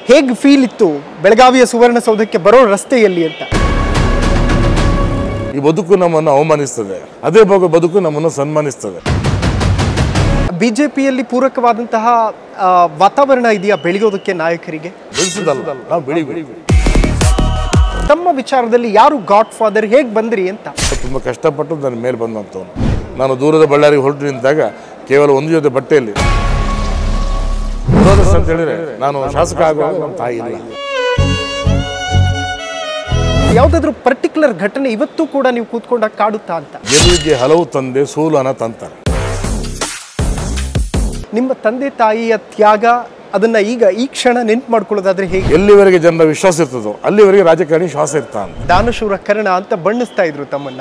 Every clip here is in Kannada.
ಹೇಗೆ ಫೀಲ್ ಇತ್ತು ಬೆಳಗಾವಿಯ ಸುವರ್ಣಸೌಧಕ್ಕೆ ಬರೋ ರಸ್ತೆಯಲ್ಲಿ ಅಂತ ಈ ಬದುಕು ನಮ್ಮನ್ನು ಅವಮಾನಿಸ್ತದೆ ಅದೇ ಬಗೆ ಬದುಕು ನಮ್ಮನ್ನು ಸನ್ಮಾನಿಸ್ತದೆ ಬಿಜೆಪಿಯಲ್ಲಿ ಪೂರಕವಾದಂತಹ ಆ, ವಾತಾವರಣ ಇದೆಯಾ ಬೆಳೆಯೋದಕ್ಕೆ ನಾಯಕರಿಗೆ ಬೆಳೆಸಿದಲ್ಲ ನಾವು ಬೆಳಿ ಬೆಳಿ ತಮ್ಮ ವಿಚಾರದಲ್ಲಿ ಯಾರು ಗಾಡ್ ಫಾದರ್ ಹೇಗೆ ಬಂದ್ರಿ ಅಂತ ತುಂಬ ಕಷ್ಟಪಟ್ಟು ನನ್ನ ಮೇಲೆ ಬಂದಂಥವನು ನಾನು ದೂರದ ಬಳ್ಳಾರಿಗೆ ಹೊರಟು ನಿಂತಾಗ ಕೇವಲ ಒಂದು ಜೊತೆ ಬಟ್ಟೆಯಲ್ಲಿ ವಿರೋಧ ಅಂತ ಹೇಳಿದ್ರೆ ನಾನು ಶಾಸಕ ಆಗುವಾಗ ನಮ್ಮ ತಾಯಿ ಇಲ್ಲ ಯಾವುದಾದ್ರೂ ಪರ್ಟಿಕ್ಯುಲರ್ ಘಟನೆ ಇವತ್ತು ಕೂಡ ನೀವು ಕೂತ್ಕೊಂಡಾಗ ಕಾಡುತ್ತಾ ಅಂತ ಗೆಲುವಿಗೆ ಹಲವು ತಂದೆ ಸೋಲು ಅನ್ನ ತಂತಾರೆ ನಿಮ್ಮ ತಂದೆ ತಾಯಿಯ ತ್ಯಾಗ ಅದನ್ನ ಈಗ ಈ ಕ್ಷಣ ನೆನ್ಪು ಮಾಡ್ಕೊಳ್ಳೋದಾದ್ರೆ ಹೇಗೆ ಎಲ್ಲಿವರೆಗೆ ಜನರ ವಿಶ್ವಾಸ ಇರ್ತದೋ ಅಲ್ಲಿವರೆಗೆ ರಾಜಕಾರಣಿ ಶ್ವಾಸ ಇರ್ತಾನೆ ದಾನಶೂರ ಕರ್ಣ ಅಂತ ಬಣ್ಣಿಸ್ತಾ ಇದ್ರು ತಮ್ಮನ್ನ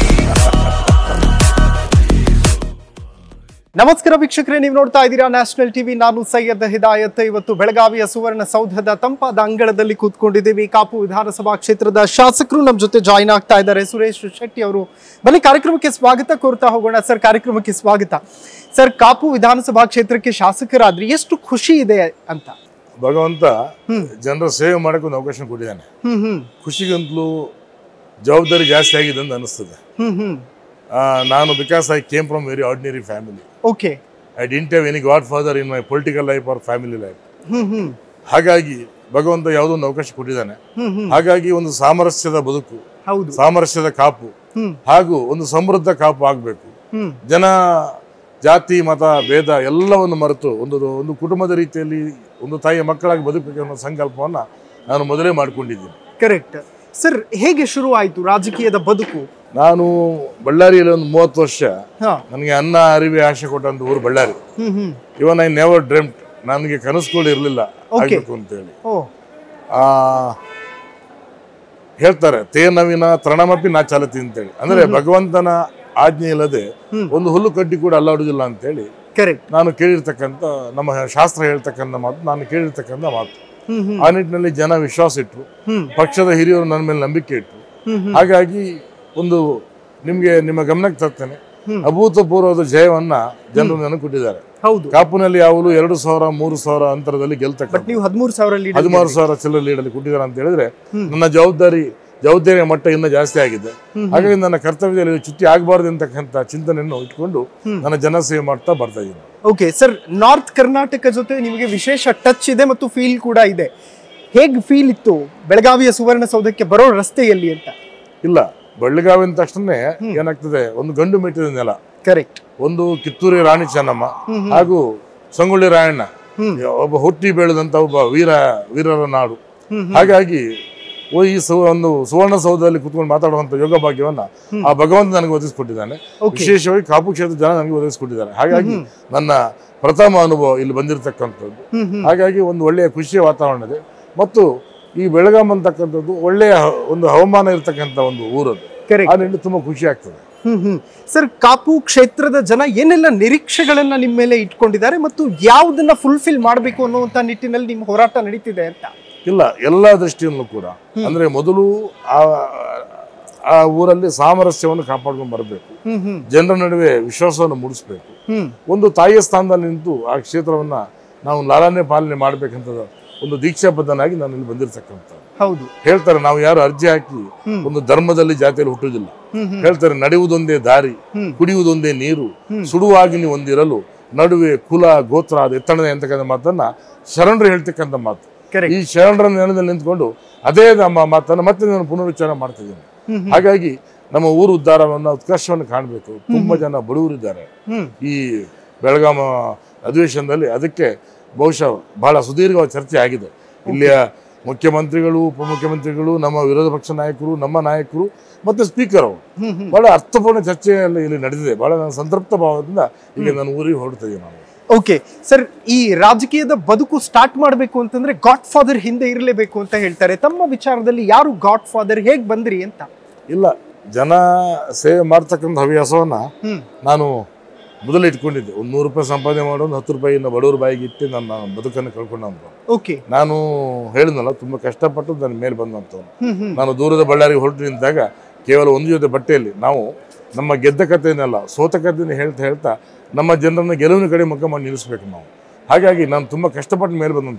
ನಮಸ್ಕಾರ ವೀಕ್ಷಕರೇ ನೀವು ನೋಡ್ತಾ ಇದ್ದೀರಾ ನ್ಯಾಷನಲ್ ಟಿವಿ ನಾನು ಸೈಯದ್ ಹಿದಾಯತ್ ಇವತ್ತು ಬೆಳಗಾವಿಯ ಸುವರ್ಣ ಸೌಧದ ತಂಪಾದ ಅಂಗಳದಲ್ಲಿ ಕೂತ್ಕೊಂಡಿದ್ದೀವಿ ಕಾಪು ವಿಧಾನಸಭಾ ಕ್ಷೇತ್ರದ ಶಾಸಕರು ನಮ್ಮ ಜೊತೆ ಜಾಯಿನ್ ಆಗ್ತಾ ಇದ್ದಾರೆ ಸುರೇಶ್ ಶೆಟ್ಟಿ ಅವರು ಬನ್ನಿ ಕಾರ್ಯಕ್ರಮಕ್ಕೆ ಸ್ವಾಗತ ಕೋರ್ತಾ ಹೋಗೋಣ ಸರ್ ಕಾರ್ಯಕ್ರಮಕ್ಕೆ ಸ್ವಾಗತ ಸರ್ ಕಾಪು ವಿಧಾನಸಭಾ ಕ್ಷೇತ್ರಕ್ಕೆ ಶಾಸಕರಾದ್ರಿ ಎಷ್ಟು ಖುಷಿ ಇದೆ ಅಂತ ಭಗವಂತ ಜನರ ಸೇವೆ ಮಾಡೋಕೆ ಒಂದು ಅವಕಾಶ ಕೊಟ್ಟಿದ್ದಾನೆ ಹ್ಮ್ ಹ್ಮ್ ಖುಷಿಗಂತಲೂ ಜವಾಬ್ದಾರಿ ಜಾಸ್ತಿ ಆಗಿದೆ ಅಂತ ಅನಿಸ್ತದೆ ಹ್ಮ್ ಹ್ಮ್ ಆ, ನಾನು because I came from very ordinary family okay I didn't have any godfather in my political life or family life hmm hmm ಹಾಗಾಗಿ ಭಗವಂತ ಯಾವುದೋ ಒಂದು ಅವಕಾಶ ಕೊಟ್ಟಿದ್ದಾನೆ ಹ್ಮ್ ಹ್ಮ್ ಹಾಗಾಗಿ ಒಂದು ಸಾಮರಸ್ಯದ ಬದುಕು ಹೌದು ಸಾಮರಸ್ಯದ ಕಾಪು ಹ್ಮ್ ಹಾಗೂ ಒಂದು ಸಮೃದ್ಧ ಕಾಪು ಆಗಬೇಕು ಹ್ಮ್ ಜನ ಜಾತಿ ಮತ ಭೇದ ಎಲ್ಲವನ್ನು ಮರೆತು ಒಂದು ಒಂದು ಕುಟುಂಬದ ರೀತಿಯಲ್ಲಿ ಒಂದು ತಾಯಿಯ ಮಕ್ಕಳಾಗಿ ಬದುಕಬೇಕು ಅನ್ನೋ ಸಂಕಲ್ಪವನ್ನು ನಾನು ಮೊದಲೇ ಮಾಡ್ಕೊಂಡಿದ್ದೀನಿ ಕರೆಕ್ಟ್ ಸರ್ ಹೇಗೆ ಶುರು ಆಯ್ತು ರಾಜಕೀಯದ ಬದುಕು ನಾನು ಬಳ್ಳಾರಿಯಲ್ಲಿ ಒಂದು ಮೂವತ್ತು ವರ್ಷ ಹಾ ನನಗೆ ಅನ್ನ ಅರಿವೆ ಆಶೆ ಕೊಟ್ಟಂತ ಊರು Bellary hmm hmm even I never dreamt ನನಗೆ ಕನಸುಗಳು ಇರಲಿಲ್ಲ ಆಗಬೇಕು ಅಂತೇಳಿ ಓ ಆ, ಹೇಳ್ತಾರೆ ತೇ ನವೀನ ತೃಣಮಪಿ ನಾ ಚಾಲತಿ ಅಂತೇಳಿ ಅಂದ್ರೆ ಭಗವಂತನ ಆಜ್ಞೆ ಇಲ್ಲದೆ ಒಂದು ಹುಲ್ಲು ಕಡ್ಡಿ ಕೂಡ ಅಲ್ಲಾಡುದಿಲ್ಲ ಅಂತೇಳಿ ಕರೆಕ್ಟ್ ನಾನು ಕೇಳಿರ್ತಕ್ಕಂಥ ನಮ್ಮ ಶಾಸ್ತ್ರ ಹೇಳ್ತಕ್ಕಂಥ ಮಾತು ನಾನು ಕೇಳಿರ್ತಕ್ಕಂಥ ಮಾತು ಹ್ಮ್ ಹ್ಮ್ ಆ ನಿಟ್ಟಿನಲ್ಲಿ ಜನ ವಿಶ್ವಾಸ ಇಟ್ಟರು ಹ್ಮ್ ಪಕ್ಷದ ಹಿರಿಯರು ನನ್ನ ಮೇಲೆ ನಂಬಿಕೆ ಇಟ್ಟರು ಹ್ಮ್ ಹ್ಮ್ ಹಾಗಾಗಿ ಒಂದು ನಿಮ್ಗೆ ನಿಮ್ಮ ಗಮನಕ್ಕೆ ತರ್ತೇನೆ ಅಭೂತಪೂರ್ವದ ಜಯವನ್ನ ಜನರು ನನಗೆ ಕೊಟ್ಟಿದ್ದಾರೆ ಹೌದು ಕಾಪುನಲ್ಲಿ ಯಾವಾಗಲೂ ಎರಡು ಸಾವಿರ ಮೂರು ಸಾವಿರ ಅಂತರದಲ್ಲಿ ಗೆಲ್ತಕ್ಕಂಥ ನೀವು ಹದಿಮೂರು ಸಾವಿರ ಲೀಡರ್ ಹದಿಮಾರು ಸಾವಿರ ಚಿಲ್ಲರ್ ಲೀಡಲ್ಲಿ ಕೊಟ್ಟಿದ್ದಾರೆ ಅಂತ ಹೇಳಿದ್ರೆ ನನ್ನ ಜವಾಬ್ದಾರಿ ಜವಾಬ್ದಾರಿಯ ಮಟ್ಟ ಇನ್ನೂ ಜಾಸ್ತಿ ಆಗಿದೆ ಹಾಗಾಗಿ ನನ್ನ ಕರ್ತವ್ಯದಲ್ಲಿ ಚ್ಯುತಿ ಆಗಬಾರ್ದು ಅಂತಕ್ಕಂಥ ಚಿಂತನೆಯನ್ನು ಇಟ್ಕೊಂಡು ನನ್ನ ಜನಸೇವೆ ಮಾಡ್ತಾ ಬರ್ತಾ ಇದ್ದೀನಿ ಓಕೆ ಸರ್ ನಾರ್ತ್ ಕರ್ನಾಟಕ ಜೊತೆ ನಿಮಗೆ ವಿಶೇಷ ಟಚ್ ಇದೆ ಮತ್ತು ಫೀಲ್ ಕೂಡ ಇದೆ ಹೇಗೆ ಫೀಲ್ ಇತ್ತು ಬೆಳಗಾವಿಯ ಸುವರ್ಣಸೌಧಕ್ಕೆ ಬರೋ ರಸ್ತೆಯಲ್ಲಿ ಅಂತ ಇಲ್ಲ ಬೆಳಗಾವಿ ಅಂದ ತಕ್ಷಣ ಏನಾಗ್ತದೆ ಒಂದು ಗಂಡು ಮೆಟ್ಟಿದ ನೆಲ ಕರೆಕ್ಟ್ ಒಂದು ಕಿತ್ತೂರಿ ರಾಣಿ ಚೆನ್ನಮ್ಮ ಹಾಗೂ ಸಂಗೊಳ್ಳಿ ರಾಯಣ್ಣ ಒಬ್ಬ ಹುಟ್ಟಿ ಬೆಳೆದಂತ ಒಬ್ಬ ವೀರ ವೀರರ ನಾಡು ಹಾಗಾಗಿ ಓ ಈ ಸು ಒಂದು ಸುವರ್ಣಸೌಧದಲ್ಲಿ ಕುತ್ಕೊಂಡು ಮಾತಾಡುವಂತ ಯೋಗ ಭಾಗ್ಯವನ್ನ ಆ ಭಗವಂತ ನನಗೆ ಒದಗಿಸ್ಕೊಟ್ಟಿದ್ದಾನೆ ವಿಶೇಷವಾಗಿ ಕಾಪು ಕ್ಷೇತ್ರ ಜನ ನನಗೆ ಒದಗಿಸ್ಕೊಟ್ಟಿದ್ದಾರೆ ಹಾಗಾಗಿ ನನ್ನ ಪ್ರಥಮ ಅನುಭವ ಇಲ್ಲಿ ಬಂದಿರತಕ್ಕಂಥದ್ದು ಹಾಗಾಗಿ ಒಂದು ಒಳ್ಳೆಯ ಖುಷಿಯ ವಾತಾವರಣ ಇದೆ ಮತ್ತು ಈ ಬೆಳಗಾಂ ಅಂತಕ್ಕಂಥದ್ದು ಒಳ್ಳೆಯ ಹ- ಒಂದು ಹವಾಮಾನ ಇರತಕ್ಕಂಥ ಒಂದು ಊರದು ಕರೆಕ್ಟ್ ಆ ನಿಟ್ಟಿನಲ್ಲಿ ತುಂಬಾ ಖುಷಿ ಆಗ್ತದೆ ಹ್ಮ್ ಹ್ಮ್ ಸರ್ ಕಾಪು ಕ್ಷೇತ್ರದ ಜನ ಏನೆಲ್ಲ ನಿರೀಕ್ಷೆಗಳನ್ನ ನಿಮ್ಮ ಮೇಲೆ ಇಟ್ಕೊಂಡಿದ್ದಾರೆ ಮತ್ತು ಯಾವುದನ್ನ ಫುಲ್ಫಿಲ್ ಮಾಡಬೇಕು ಅನ್ನುವಂತ ನಿಟ್ಟಿನಲ್ಲಿ ನಿಮ್ಮ ಹೋರಾಟ ನಡೀತಿದೆ ಅಂತ ಇಲ್ಲ ಎಲ್ಲ ದೃಷ್ಟಿಯಲ್ಲೂ ಕೂಡ ಅಂದ್ರೆ ಮೊದಲು ಆ ಆ ಊರಲ್ಲಿ ಸಾಮರಸ್ಯವನ್ನು ಕಾಪಾಡ್ಕೊಂಡು ಬರಬೇಕು ಹ್ಮ್ ಹ್ಮ್ ಜನರ ನಡುವೆ ವಿಶ್ವಾಸವನ್ನು ಮೂಡಿಸ್ಬೇಕು ಹ್ಮ್ ಒಂದು ತಾಯಿಯ ಸ್ಥಾನದಲ್ಲಿ ನಿಂತು ಆ ಕ್ಷೇತ್ರವನ್ನ ನಾವು ಲಾಲನೆ ಪಾಲನೆ ಮಾಡ್ಬೇಕಂತ ಒಂದು ದೀಕ್ಷಾಬದ್ಧನಾಗಿ ನಾನು ಇಲ್ಲಿ ಬಂದಿರತಕ್ಕಂಥ ಹೌದು ಹೇಳ್ತಾರೆ ನಾವು ಯಾರು ಅರ್ಜಿ ಹಾಕಿ ಒಂದು ಧರ್ಮದಲ್ಲಿ ಜಾತಿಯಲ್ಲಿ ಹುಟ್ಟುವುದಿಲ್ಲ ಹೇಳ್ತಾರೆ ನಡೆಯುವುದೊಂದೇ ದಾರಿ ಕುಡಿಯುವುದೊಂದೇ ನೀರು ಸುಡುವಾಗಿನಿ ಒಂದಿರಲು ನಡುವೆ ಕುಲ ಗೋತ್ರ ಅದು ಎತ್ತಣದೆ ಅಂತಕ್ಕಂಥ ಮಾತನ್ನ ಶರಣರು ಹೇಳ್ತಕ್ಕಂಥ ಮಾತು Correct. ಈ ಶರಣರ ನೆನದಲ್ಲಿ ನಿಂತ್ಕೊಂಡು ಅದೇ ನಮ್ಮ ಮಾತನ್ನ ಮತ್ತೆ ನಾನು ಪುನರುಚ್ಚಾರ ಮಾಡ್ತಿದ್ದೀನಿ ಹಾಗಾಗಿ ನಮ್ಮ ಊರು ಉದ್ಧಾರವನ್ನ ಉತ್ಕರ್ಷವನ್ನು ಕಾಣಬೇಕು ತುಂಬಾ ಜನ ಬಡವರಿದ್ದಾರೆ ಹ್ಮ್ ಈ ಬೆಳಗಾಮ ಅಧಿವೇಶನದಲ್ಲಿ ಅದಕ್ಕೆ ಬಹುಶಃ ಬಹಳ ಸುದೀರ್ಘವಾದ ಚರ್ಚೆ ಆಗಿದೆ ಇಲ್ಲಿಯ ಮುಖ್ಯಮಂತ್ರಿಗಳು ಉಪಮುಖ್ಯಮಂತ್ರಿಗಳು ನಮ್ಮ ವಿರೋಧ ಪಕ್ಷ ನಾಯಕರು ನಮ್ಮ ನಾಯಕರು ಮತ್ತೆ ಸ್ಪೀಕರ್ ಅವರು ಬಹಳ ಅರ್ಥಪೂರ್ಣ ಚರ್ಚೆ ಅಲ್ಲಿ ಇಲ್ಲಿ ನಡೆದಿದೆ ಬಹಳ ನಾನು ಸಂತೃಪ್ತ ಭಾವದಿಂದ ಈಗ ನಾನು ಊರಿಗೆ ಹೊರಡ್ತಾ ಇದ್ದೀನಿ ನಾನು ಓಕೆ ಸರ್ ಈ ರಾಜಕೀಯದ ಬದುಕು ಸ್ಟಾರ್ಟ್ ಮಾಡಬೇಕು ಅಂತಂದ್ರೆ ಗಾಡ್ ಫಾದರ್ ಹಿಂದೆ ಇರಲೇಬೇಕು ಅಂತ ಹೇಳ್ತಾರೆ ತಮ್ಮ ವಿಚಾರದಲ್ಲಿ ಯಾರು ಗಾಡ್ ಫಾದರ್ ಹೇಗ್ ಬಂದ್ರಿ ಅಂತ ಇಲ್ಲ ಜನ ಸೇವೆ ಮಾಡ್ತಕ್ಕಂಥ ಹವ್ಯಾಸವನ್ನ ಹ್ಮ್ ನಾನು ಮೊದಲು ಇಟ್ಕೊಂಡಿದ್ದೆ ಒಂದು ನೂರು ರೂಪಾಯಿ ಸಂಪಾದನೆ ಮಾಡೋದು ಹತ್ತು ರೂಪಾಯಿನ ಬಡವರ ಬಾಯಿಗೆ ಇಟ್ಟು ನನ್ನ ಬದುಕನ್ನು ಕಳ್ಕೊಂಡಂತ ಓಕೆ ನಾನು ಹೇಳಿದ್ನಲ್ಲ ತುಂಬ ಕಷ್ಟಪಟ್ಟು ನನ್ನ ಮೇಲೆ ಬಂದಂಥವ್ನು ಹ್ಮ್ ಹ್ಮ್ ನಾನು ದೂರದ ಬಳ್ಳಾರಿಗೆ ಹೊರಟು ನಿಂತಾಗ ಕೇವಲ ಒಂದು ಜೊತೆ ಬಟ್ಟೆಯಲ್ಲಿ ನಾವು ನಮ್ಮ ಗೆದ್ದ ಕಥೆಯನ್ನೆಲ್ಲ ಸೋತ ಕಥೆಯನ್ನು ಹೇಳ್ತಾ ಹೇಳ್ತಾ ನಮ್ಮ ಜನರನ್ನ ಗೆಲುವಿನ ಕಡೆ ಮುಖ ಮಾಡಿ ನಿಲ್ಲಿಸ್ಬೇಕು ನಾವು ಹಾಗಾಗಿ ನಾನು ತುಂಬ ಕಷ್ಟಪಟ್ಟು ಮೇಲೆ ಬಂದಂಥವ್ನು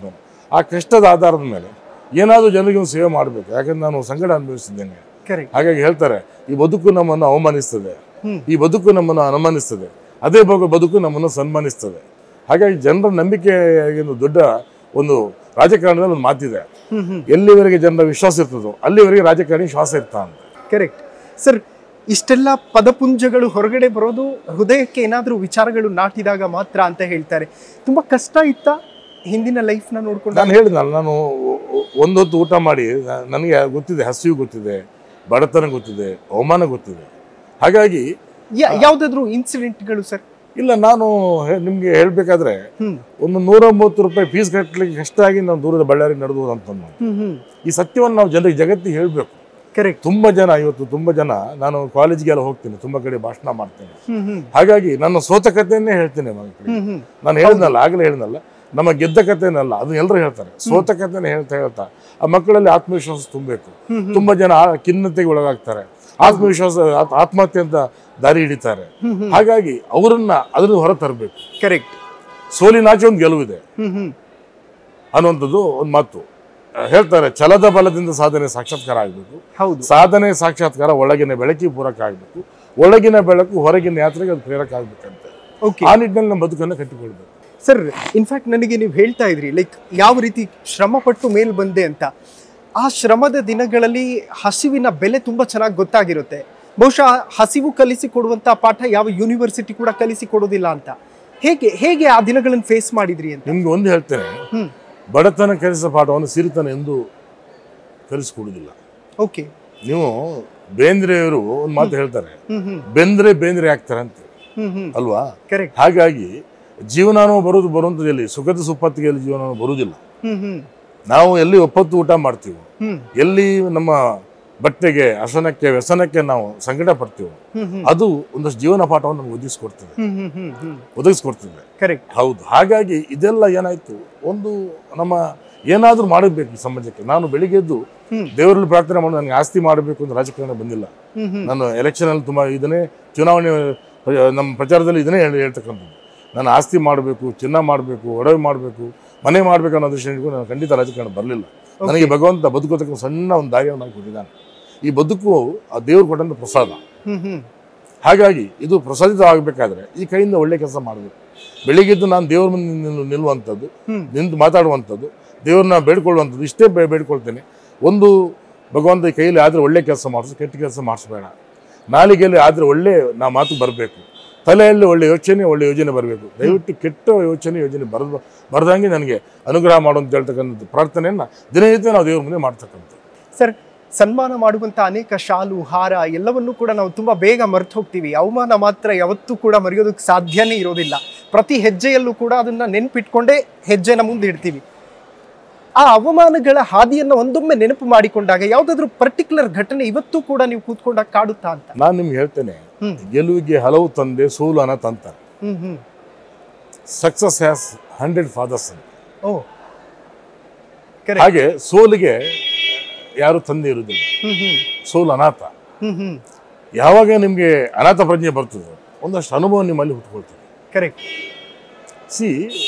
ಆ ಕಷ್ಟದ ಆಧಾರದ ಮೇಲೆ ಏನಾದರೂ ಜನರಿಗೆ ಒಂದು ಸೇವೆ ಮಾಡಬೇಕು ಯಾಕಂದ್ರೆ ನಾನು ಸಂಕಟ ಅನುಭವಿಸಿದ್ದೇನೆ ಕರೆಕ್ಟ್ ಹಾಗಾಗಿ ಹೇಳ್ತಾರೆ ಈ ಬದುಕು ನಮ್ಮನ್ನು ಅವಮಾನಿಸ್ತದೆ ಹ್ಮ್. ಈ ಬದುಕು ನಮ್ಮನ್ನು ಅನುಮಾನಿಸ್ತದೆ ಅದೇ ಬಗೆ ಬದುಕು ನಮ್ಮನ್ನು ಸನ್ಮಾನಿಸ್ತದೆ ಹಾಗಾಗಿ ಜನರ ನಂಬಿಕೆ ಒಂದು ದೊಡ್ಡ ಒಂದು ರಾಜಕಾರಣದಲ್ಲಿ ಒಂದು ಮಾತಿದೆ ಹ್ಮ್ ಹ್ಮ್ ಎಲ್ಲಿವರೆಗೆ ಜನರ ವಿಶ್ವಾಸ ಇರ್ತದೋ ಅಲ್ಲಿವರೆಗೆ ರಾಜಕಾರಣಿ ಶ್ವಾಸ ಇರ್ತಾ ಅಂತ ಕರೆಕ್ಟ್ ಸರ್ ಇಷ್ಟೆಲ್ಲ ಪದಪುಂಜಗಳು ಹೊರಗಡೆ ಬರೋದು ಹೃದಯಕ್ಕೆ ಏನಾದರೂ ವಿಚಾರಗಳು ನಾಟಿದಾಗ ಮಾತ್ರ ಅಂತ ಹೇಳ್ತಾರೆ ತುಂಬಾ ಕಷ್ಟ ಇತ್ತ ಹಿಂದಿನ ಲೈಫ್ನ ನೋಡ್ಕೊಂಡು ನಾನು ಹೇಳಿದ್ನಲ್ಲ ನಾನು ಒಂದು ಹೊತ್ತು ಊಟ ಮಾಡಿ ನ- ನನಗೆ ಗೊತ್ತಿದೆ ಹಸಿವು ಗೊತ್ತಿದೆ ಬಡತನ ಗೊತ್ತಿದೆ ಅವಮಾನ ಗೊತ್ತಿದೆ ಹಾಗಾಗಿ ಯಾ- ಯಾವ್ದಾದ್ರು ಇನ್ಸಿಡೆಂಟ್ಗಳು ಸರ್ ಇಲ್ಲ ನಾನು ಹೇ- ನಿಮ್ಗೆ ಹೇಳ್ಬೇಕಾದ್ರೆ ಹ್ಮ್ ಒಂದು ನೂರ ಮೂವತ್ತು ರೂಪಾಯಿ ಫೀಸ್ ಕಟ್ಟಲಿಕ್ಕೆ ಕಷ್ಟ ಆಗಿ ನಾವು ದೂರದ ಬಳ್ಳಾರಿ ನಡೆದು ಅಂತ ನಾನು. ಹ್ಮ್ ಹ್ಮ್ ಈ ಸತ್ಯವನ್ನು ನಾವು ಜನರಿಗೆ ಜಗತ್ತಿಗೆ ಹೇಳಬೇಕು ಕರೆಕ್ಟ್ ತುಂಬ ಜನ ಇವತ್ತು ತುಂಬ ಜನ ನಾನು ಕಾಲೇಜಿಗೆಲ್ಲ ಹೋಗ್ತೀನಿ ತುಂಬ ಕಡೆ ಭಾಷಣ ಮಾಡ್ತೇನೆ ಹ್ಮ್ ಹ್ಮ್ ಹಾಗಾಗಿ ನನ್ನ ಸೋತ ಕಥೆಯನ್ನೇ ಹೇಳ್ತೇನೆ ಮಕ್ಕಳಿಗೆ ಹ್ಮ್ ಹ್ಮ್ ನಾನು ಹೇಳಿದ್ನಲ್ಲ ಆಗಲೇ ಹೇಳಿದ್ನಲ್ಲ ನಮ್ಮ ಗೆದ್ದ ಕಥೆನಲ್ಲ ಅದನ್ನ ಎಲ್ಲರೂ ಹೇಳ್ತಾರೆ ಸೋತ ಕಥೆನೇ ಹೇಳ್ತಾ ಹೇಳ್ತಾ ಆ ಮಕ್ಕಳಲ್ಲಿ ಆತ್ಮವಿಶ್ವಾಸ ತುಂಬಬೇಕು ಹ್ಮ್ ಹ್ಮ್. ತುಂಬಾ ಜನ ಆ ಖಿನ್ನತೆಗೆ ಒಳಗಾಗ್ತಾರೆ ಆತ್ಮವಿಶ್ವಾಸ ಆತ್- ಆತ್ಮಹತ್ಯೆ ಅಂತ ದಾರಿ ಹಿಡಿತಾರೆ ಹ್ಮ್ ಹ್ಮ್ ಹಾಗಾಗಿ ಅವರನ್ನ ಅದನ್ನು ಹೊರ ತರಬೇಕು ಕರೆಕ್ಟ್ ಸೋಲಿನಾಚೆ ಒಂದು ಗೆಲುವಿದೆ ಹ್ಮ್ ಹ್ಮ್ ಅನ್ನುವಂಥದ್ದು ಒಂದು ಮಾತು ಆ, ಹೇಳ್ತಾರೆ ಛಲದ ಬಲದಿಂದ ಸಾಧನೆ ಸಾಕ್ಷಾತ್ಕಾರ ಆಗಬೇಕು ಹೌದು ಸಾಧನೆ ಸಾಕ್ಷಾತ್ಕಾರ ಒಳಗಿನ ಬೆಳಕಿ ಪೂರಕ ಆಗಬೇಕು ಒಳಗಿನ ಬೆಳಕು ಹೊರಗಿನ ಯಾತ್ರೆಗೆ ಅದು ಪ್ರೇರಕ ಆಗ್ಬೇಕಂತೆ ಓಕೆ ಆ ನಿಟ್ಟಿನಲ್ಲಿ ನಮ್ಮ ಬದುಕನ್ನು ಕಟ್ಟಿಕೊಳ್ಬೇಕು ಸರ್ ಇನ್ಫ್ಯಾಕ್ಟ್ ನನಗೆ ನೀವು ಹೇಳ್ತಾ ಇದ್ರಿ ಲೈಕ್ ಯಾವ ರೀತಿ ಶ್ರಮ ಪಟ್ಟು ಮೇಲ್ ಬಂದೆ ಅಂತ ಆ ಶ್ರಮದ ದಿನಗಳಲ್ಲಿ ಹಸಿವಿನ ಬೆಲೆ ತುಂಬಾ ಚೆನ್ನಾಗಿ ಗೊತ್ತಾಗಿರುತ್ತೆ ಬಹುಶಃ ಹಸಿವು ಕಲಿಸಿ ಕೊಡುವಂತ ಪಾಠ ಯಾವ ಯೂನಿವರ್ಸಿಟಿ ಕೂಡ ಕಲಿಸಿ ಕೊಡೋದಿಲ್ಲ ಅಂತ ಹೇಗೆ ಹೇಗೆ ಆ ದಿನಗಳನ್ನು ಫೇಸ್ ಮಾಡಿದ್ರಿ ಅಂತ ನಿಮ್ಗೆ ಒಂದು ಹೇಳ್ತೇನೆ ಹ್ಮ್ ಬಡತನ ಕಲಿಸ ಪಾಠವನ್ನು ಸಿರಿತನ ಎಂದು ಕಲಿಸ್ಕೊಡುವುದಿಲ್ಲ ಓಕೆ ನೀವು ಬೇಂದ್ರೆಯವರು ಒಂದು ಮಾತು ಹೇಳ್ತಾರೆ ಹ್ಮ್ ಹ್ಮ್ ಬೆಂದ್ರೆ ಬೇಂದ್ರೆ ಆಗ್ತಾರೆ ಅಂತ ಹ್ಮ್ ಹ್ಮ್ ಅಲ್ವಾ ಕರೆಕ್ಟ್ ಹಾಗಾಗಿ ಜೀವನಾನು ಬರುವುದು ಬರುವಂಥದ್ದು ಎಲ್ಲಿ ಸುಖದ ಸುಪ್ಪತ್ತಿಗೆಯಲ್ಲಿ ಜೀವನ ಬರುವುದಿಲ್ಲ ಹ್ಮ್ ಹ್ಮ್ ನಾವು ಎಲ್ಲಿ ಒಪ್ಪತ್ತು ಊಟ ಮಾಡ್ತೀವಿ ಹ್ಮ್ ಎಲ್ಲಿ ನಮ್ಮ ಬಟ್ಟೆಗೆ ಹಸನಕ್ಕೆ ವ್ಯಸನಕ್ಕೆ ನಾವು ಸಂಕಟ ಪಡ್ತೀವಿ ಹ್ಮ್ ಹ್ಮ್ ಅದು ಒಂದಷ್ಟು ಜೀವನ ಪಾಠವನ್ನು ನಮ್ಗೆ ಒದಗಿಸ್ಕೊಡ್ತದೆ ಹ್ಮ್ ಹ್ಮ್ ಹ್ಮ್ ಹ್ಮ್ ಒದಗಿಸ್ಕೊಡ್ತದೆ ಕರೆಕ್ಟ್ ಹೌದು ಹಾಗಾಗಿ ಇದೆಲ್ಲ ಏನಾಯ್ತು ಒಂದು ನಮ್ಮ ಏನಾದರೂ ಮಾಡಬೇಕು ಈ ಸಮಾಜಕ್ಕೆ ನಾನು ಬೆಳಿಗ್ಗೆ ಎದ್ದು ಹ್ಮ್. ದೇವರಲ್ಲಿ ಪ್ರಾರ್ಥನೆ ಮಾಡಿ ನನಗೆ ಆಸ್ತಿ ಮಾಡಬೇಕು ಅಂತ ರಾಜಕಾರಣ ಬಂದಿಲ್ಲ ಹ್ಮ್ ಹ್ಮ್ ನಾನು ಎಲೆಕ್ಷನಲ್ಲಿ ತುಂಬ ಇದನ್ನೇ ಚುನಾವಣೆ ಪ್ರ- ನಮ್ಮ ಪ್ರಚಾರದಲ್ಲಿ ಇದನ್ನೇ ಹೇಳಿ ಹೇಳ್ತಕ್ಕಂಥದ್ದು ನಾನು ಆಸ್ತಿ ಮಾಡಬೇಕು ಚಿನ್ನ ಮಾಡಬೇಕು ಒಡವೆ ಮಾಡಬೇಕು ಮನೆ ಮಾಡಬೇಕು ಅನ್ನೋ ದೃಷ್ಟಿ ಇಟ್ಕೊಂಡು ನಾನು ಖಂಡಿತ ರಾಜಕಾರಣ ಬರಲಿಲ್ಲ ನನಗೆ ಭಗವಂತ ಬದುಕೋದಕ್ಕೆ ಒಂದು ಸಣ್ಣ ಒಂದು ದಾರಿಯನ್ನು ನನಗೆ ಕೊಟ್ಟಿದ್ದಾನೆ ಈ ಬದುಕು ಆ ದೇವ್ರು ಕೊಟ್ಟಂಥ ಪ್ರಸಾದ ಹ್ಮ್ ಹ್ಮ್ ಹಾಗಾಗಿ ಇದು ಪ್ರಸಾದಿತ ಆಗಬೇಕಾದ್ರೆ ಈ ಕೈಯಿಂದ ಒಳ್ಳೆ ಕೆಲಸ ಮಾಡಬೇಕು ಬೆಳಿಗ್ಗೆದ್ದು ನಾನು ದೇವ್ರ ಮುಂದೆ ನಿಲ್ಲು- ನಿಲ್ಲುವಂಥದ್ದು ಹ್ಮ್. ನಿಂತು ಮಾತಾಡುವಂಥದ್ದು ದೇವ್ರನ್ನ ಬೇಡ್ಕೊಳ್ಳುವಂಥದ್ದು ಇಷ್ಟೇ ಬೇ ಬೇಡ್ಕೊಳ್ತೇನೆ ಒಂದು ಭಗವಂತ ಈ ಕೈಯಲ್ಲಿ ಆದರೆ ಒಳ್ಳೆ ಕೆಲಸ ಮಾಡಿಸು ಕೆಟ್ಟ ಕೆಲಸ ಮಾಡಿಸ್ಬೇಡ ನಾಲಿಗೆಯಲ್ಲಿ ಆದರೆ ಒಳ್ಳೆ ನಾ ಮಾತು ಬರಬೇಕು ತಲೆಯಲ್ಲಿ ಒಳ್ಳೆ ಯೋಚನೆ ಒಳ್ಳೆ ಯೋಜನೆ ಬರಬೇಕು ದಯವಿಟ್ಟು ಕೆಟ್ಟ ಯೋಚನೆ ಯೋಜನೆ ಬರದ ಬರದಂಗೆ ನನಗೆ ಅನುಗ್ರಹ ಮಾಡು ಅಂತ ಹೇಳ್ತಕ್ಕಂಥ ಪ್ರಾರ್ಥನೆಯನ್ನು ದಿನನಿತ್ಯ ನಾವು ದೇವ್ರ ಮುಂದೆ ಮಾಡ್ತಕ್ಕಂಥ ಸರ್ ಸನ್ಮಾನ ಮಾಡುವಂತ ಅನೇಕ ಶಾಲು ಹಾರ ಎಲ್ಲವನ್ನೂ ಕೂಡ ನಾವು ತುಂಬಾ ಬೇಗ ಮರ್ತು ಹೋಗ್ತೀವಿ ಅವಮಾನ ಮಾತ್ರ ಯಾವತ್ತೂ ಕೂಡ ಮರೆಯೋದಕ್ಕೆ ಸಾಧ್ಯನೇ ಇರೋದಿಲ್ಲ ಪ್ರತಿ ಹೆಜ್ಜೆಯಲ್ಲೂ ಕೂಡ ಅದನ್ನ ನೆನ್ಪಿಟ್ಕೊಂಡೇ ಹೆಜ್ಜೆನ ಮುಂದೆ ಇಡ್ತೀವಿ ಆ ಅವಮಾನಗಳ ಹಾದಿಯನ್ನ ಒಂದೊಮ್ಮೆ ನೆನಪು ಮಾಡಿಕೊಂಡಾಗ ಯಾವ್ದಾದ್ರು ಪರ್ಟಿಕ್ಯುಲರ್ ಘಟನೆ ಇವತ್ತು ಕೂಡ ನೀವು ಕೂತ್ಕೊಂಡಾಗ ಕಾಡುತ್ತಾ ಅಂತ ನಾನು ನಿಮ್ಗೆ ಹೇಳ್ತೇನೆ ಹ್ಮ್. ಗೆಲುವಿಗೆ ಹಲವು ತಂದೆ ಸೋಲು ಅನ ತಂತ hmm hmm success has hundred fathers ಓ ಕರೆಕ್ಟ್ ಹಾಗೆ ಸೋಲಿಗೆ ಯಾರು ತಂದೆ ಇರುವುದಿಲ್ಲ ಹ್ಮ್ ಹ್ಮ್ ಸೋಲು ಅನಾಥ ಹ್ಮ್ ಹ್ಮ್ ಯಾವಾಗ ನಿಮಗೆ ಅನಾಥ ಪ್ರಜ್ಞೆ ಬರ್ತದೆ ಒಂದಷ್ಟು ಅನುಭವ ನಿಮ್ಮಲ್ಲಿ ಹುಟ್ಕೊಳ್ತದೆ ಕರೆಕ್ಟ್ ಸಿ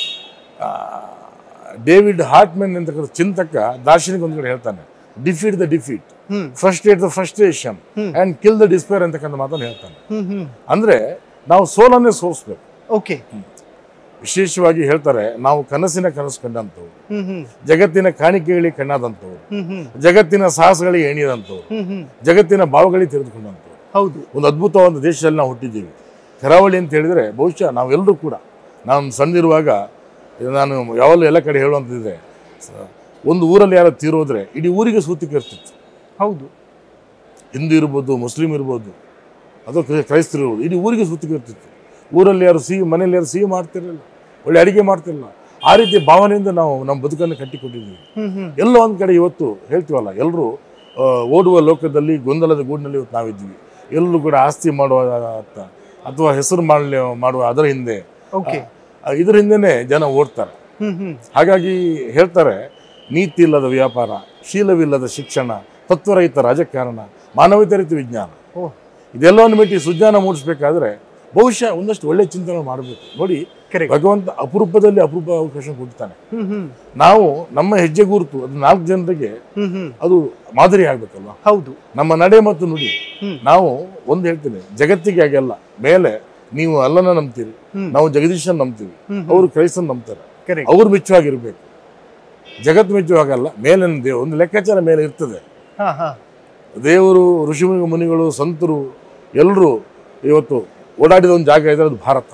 ಡೇವಿಡ್ ಹಾರ್ಟ್ಮೆನ್ ಅಂತಕ್ಕಂಥ ಚಿಂತಕ ದಾರ್ಶನಿಕ ಒಂದು ಕಡೆ ಹೇಳ್ತಾನೆ defeat the defeat hmm frustrate the frustration hmm. And kill the despair ಅಂತಕ್ಕಂಥ ಮಾತನ್ನು ಹೇಳ್ತಾನೆ ಹ್ಮ್ ಹ್ಮ್ ಅಂದ್ರೆ ನಾವು ಸೋಲನ್ನೇ ಸೋಲಿಸ್ಬೇಕು ಓಕೆ ವಿಶೇಷವಾಗಿ ಹೇಳ್ತಾರೆ ನಾವು ಕನಸಿನ ಕನಸು ಕಂಡಂಥವ್ರು ಹ್ಮ್ ಹ್ಮ್ ಜಗತ್ತಿನ ಕಾಣಿಕೆಗಳಿಗೆ ಕಣ್ಣಾದಂಥವ್ರು ಹ್ಮ್ ಹ್ಮ್ ಜಗತ್ತಿನ ಸಾಹಸಗಳಿಗೆ ಎಣಿದಂಥವ್ರು ಹ್ಮ್ ಹ್ಮ್ ಜಗತ್ತಿನ ಭಾವಗಳಿಗೆ ತೆರೆದುಕೊಂಡಂಥವ್ರು ಹೌದು ಒಂದು ಅದ್ಭುತವಾದ ದೇಶದಲ್ಲಿ ನಾವು ಹುಟ್ಟಿದ್ದೀವಿ ಕರಾವಳಿ ಅಂತ ಹೇಳಿದರೆ ಬಹುಶಃ ನಾವೆಲ್ಲರೂ ಕೂಡ ನಾನು ಸಣ್ಣದಿರುವಾಗ ಇದು ನಾನು ಯಾವಾಗಲೂ ಎಲ್ಲ ಕಡೆ ಹೇಳುವಂಥದ್ದಿದೆ ಸ- ಒಂದು ಊರಲ್ಲಿ ಯಾರೋ ತೀರೋದ್ರೆ ಇಡೀ ಊರಿಗೆ ಸೂತಿಕೆ ಇರ್ತಿತ್ತು ಹೌದು ಹಿಂದೂ ಇರ್ಬೋದು ಮುಸ್ಲಿಂ ಇರ್ಬೋದು ಅಥವಾ ಕ್ರೈ- ಕ್ರೈಸ್ತರು ಇರ್ಬೋದು ಇಡೀ ಊರಿಗೆ ಸೂತಿಕೆ ಇರ್ತಿತ್ತು ಊರಲ್ಲಿ ಯಾರು ಸಿಹಿ ಮನೇಲಿ ಯಾರು ಸಿಹಿ ಮಾಡ್ತಿರಲಿಲ್ಲ ಒಳ್ಳೆ ಅಡಿಗೆ ಮಾಡ್ತಿರಲಿಲ್ಲ ಆ ರೀತಿಯ ಭಾವನೆಯಿಂದ ನಾವು ನಮ್ಮ ಬದುಕನ್ನು ಕಟ್ಟಿಕೊಟ್ಟಿದ್ದೀವಿ ಹ್ಮ್ ಹ್ಮ್ ಎಲ್ಲೋ ಒಂದು ಕಡೆ ಇವತ್ತು ಹೇಳ್ತೀವಲ್ಲ ಎಲ್ಲರೂ ಓಡುವ ಲೋಕದಲ್ಲಿ ಗೊಂದಲದ ಗೂಡಿನಲ್ಲಿ ಇವತ್ತು ನಾವಿದ್ದೀವಿ ಎಲ್ಲರೂ ಕೂಡ ಆಸ್ತಿ ಮಾಡುವ ಅತ್ತ ಅಥವಾ ಹೆಸರು ಮಾಡಲಿ ಮಾಡುವ ಅದರ ಹಿಂದೆ ಓಕೆ ಆ, ಇದ್ರ ಹಿಂದೆನೇ ಜನ ಓಡ್ತಾರೆ ಹ್ಮ್ ಹ್ಮ್ ಹಾಗಾಗಿ ಹೇಳ್ತಾರೆ ನೀತಿ ಇಲ್ಲದ ವ್ಯಾಪಾರ ಶೀಲವಿಲ್ಲದ ಶಿಕ್ಷಣ ತತ್ವರಹಿತ ರಾಜಕಾರಣ ಮಾನವೀಯತೆ ರೀತಿ ವಿಜ್ಞಾನ ಓ ಇದೆಲ್ಲವನ್ನು ಬಿಟ್ಟು ಸುಜ್ಞಾನ ಮೂಡಿಸ್ಬೇಕಾದ್ರೆ ಬಹುಶಃ ಒಂದಷ್ಟು ಒಳ್ಳೆ ಚಿಂತನೆ ಮಾಡಬೇಕು ನೋಡಿ ಕರೆಕ್ಟ್ ಭಗವಂತ ಅಪರೂಪದಲ್ಲಿ ಅಪರೂಪ ಅವಕಾಶ ಕೊಡ್ತಾನೆ ಹ್ಮ್ ಹ್ಮ್ ನಾವು ನಮ್ಮ ಹೆಜ್ಜೆ ಗುರುತು ಅದು ನಾಲ್ಕು ಜನರಿಗೆ ಹ್ಮ್ ಹ್ಮ್ ಅದು ಮಾದರಿ ಆಗ್ಬೇಕಲ್ವಾ ಹೌದು ನಮ್ಮ ನಡೆ ಮತ್ತು ನುಡಿ ಹ್ಮ್. ನಾವು ಒಂದು ಹೇಳ್ತೀನಿ ಜಗತ್ತಿಗೆ ಹಾಗೆಲ್ಲ ಮೇಲೆ ನೀವು ಅಲ್ಲನ ನಂಬ್ತೀರಿ ಹ್ಮ್. ನಾವು ಜಗದೀಶನ್ ನಂಬ್ತೀವಿ ಹ್ಮ್ ಅವರು ಕ್ರೈಸ್ತನ್ ನಂಬ್ತಾರೆ ಕರೆಕ್ಟ್ ಅವ್ರು ಮೆಚ್ಚುವಾಗಿರ್ಬೇಕು ಜಗತ್ತು ಮೆಚ್ಚುವಾಗಲ್ಲ ಮೇಲಿನ ದೇವ ಒಂದು ಲೆಕ್ಕಾಚಾರ ಮೇಲೆ ಇರ್ತದೆ ಹಾ ಹಾ ದೇವರು ಋಷಿ ಮುನಿಗಳು ಸಂತರು ಎಲ್ಲರೂ ಇವತ್ತು ಓಡಾಡಿದ ಒಂದು ಜಾಗ ಇದೆ ಅದು ಭಾರತ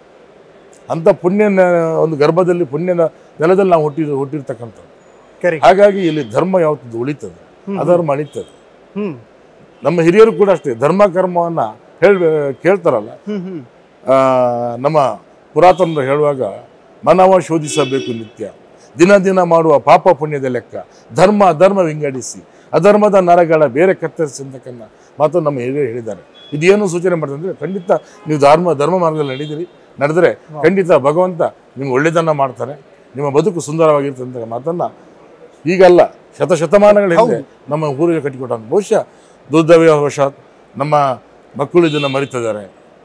ಅಂತ ಪುಣ್ಯ ನ- ಒಂದು ಗರ್ಭದಲ್ಲಿ ಪುಣ್ಯದ ನೆಲದಲ್ಲಿ ನಾವು ಹುಟ್ಟಿದ ಹುಟ್ಟಿರ್ತಕ್ಕಂಥದ್ದು ಕರೆಕ್ಟ್ ಹಾಗಾಗಿ ಇಲ್ಲಿ ಧರ್ಮ ಯಾವತ್ತದು ಉಳಿತದೆ ಅಧರ್ಮ ಅಳಿತದೆ ಹ್ಮ್ ನಮ್ಮ ಹಿರಿಯರು ಕೂಡ ಅಷ್ಟೇ ಧರ್ಮ ಕರ್ಮವನ್ನ ಹೇಳ್ ಕೇಳ್ತಾರಲ್ಲ ಹ್ಮ್ ಹ್ಮ್ ಆ, ನಮ್ಮ ಪುರಾತನರು ಹೇಳುವಾಗ ಮನವ ಶೋಧಿಸಬೇಕು ನಿತ್ಯ ದಿನ ದಿನ ಮಾಡುವ ಪಾಪ ಪುಣ್ಯದ ಲೆಕ್ಕ ಧರ್ಮ ಅಧರ್ಮ ವಿಂಗಡಿಸಿ ಅಧರ್ಮದ ನರಗಳ ಬೇರೆ ಕತ್ತರಿಸಿ ಅಂತಕ್ಕನ್ನ ಮಾತು ನಮ್ಮ ಹಿರಿಯರು ಹೇಳಿದ್ದಾರೆ ಇದೇನು ಸೂಚನೆ ಮಾಡ್ತದೆ ಅಂದ್ರೆ ಖಂಡಿತ ನೀವು ಧರ್ಮ ಧರ್ಮ ಮಾರ್ಗದಲ್ಲಿ ನಡೆದಿರಿ ನಡೆದ್ರೆ ಖಂಡಿತ ಭಗವಂತ ನಿಮ್ಗೆ ಒಳ್ಳೆಯದನ್ನ ಮಾಡ್ತಾರೆ ನಿಮ್ಮ ಬದುಕು ಸುಂದರವಾಗಿರ್ತದೆ ಅಂತ ಮಾತನ್ನ ಈಗಲ್ಲ ಶತಶತಮಾನಗಳ ಹಿಂದೆ ನಮ್ಮ ಪೂರ್ವಜರು ಕಟ್ಟಿಕೊಟ್ಟ ಬಹುಶಃ ದುರ್ದವ್ಯವಶಾತ್ ನಮ್ಮ ಮಕ್ಕಳು ಇದನ್ನು ಮರಿತಿದ್ದಾರೆ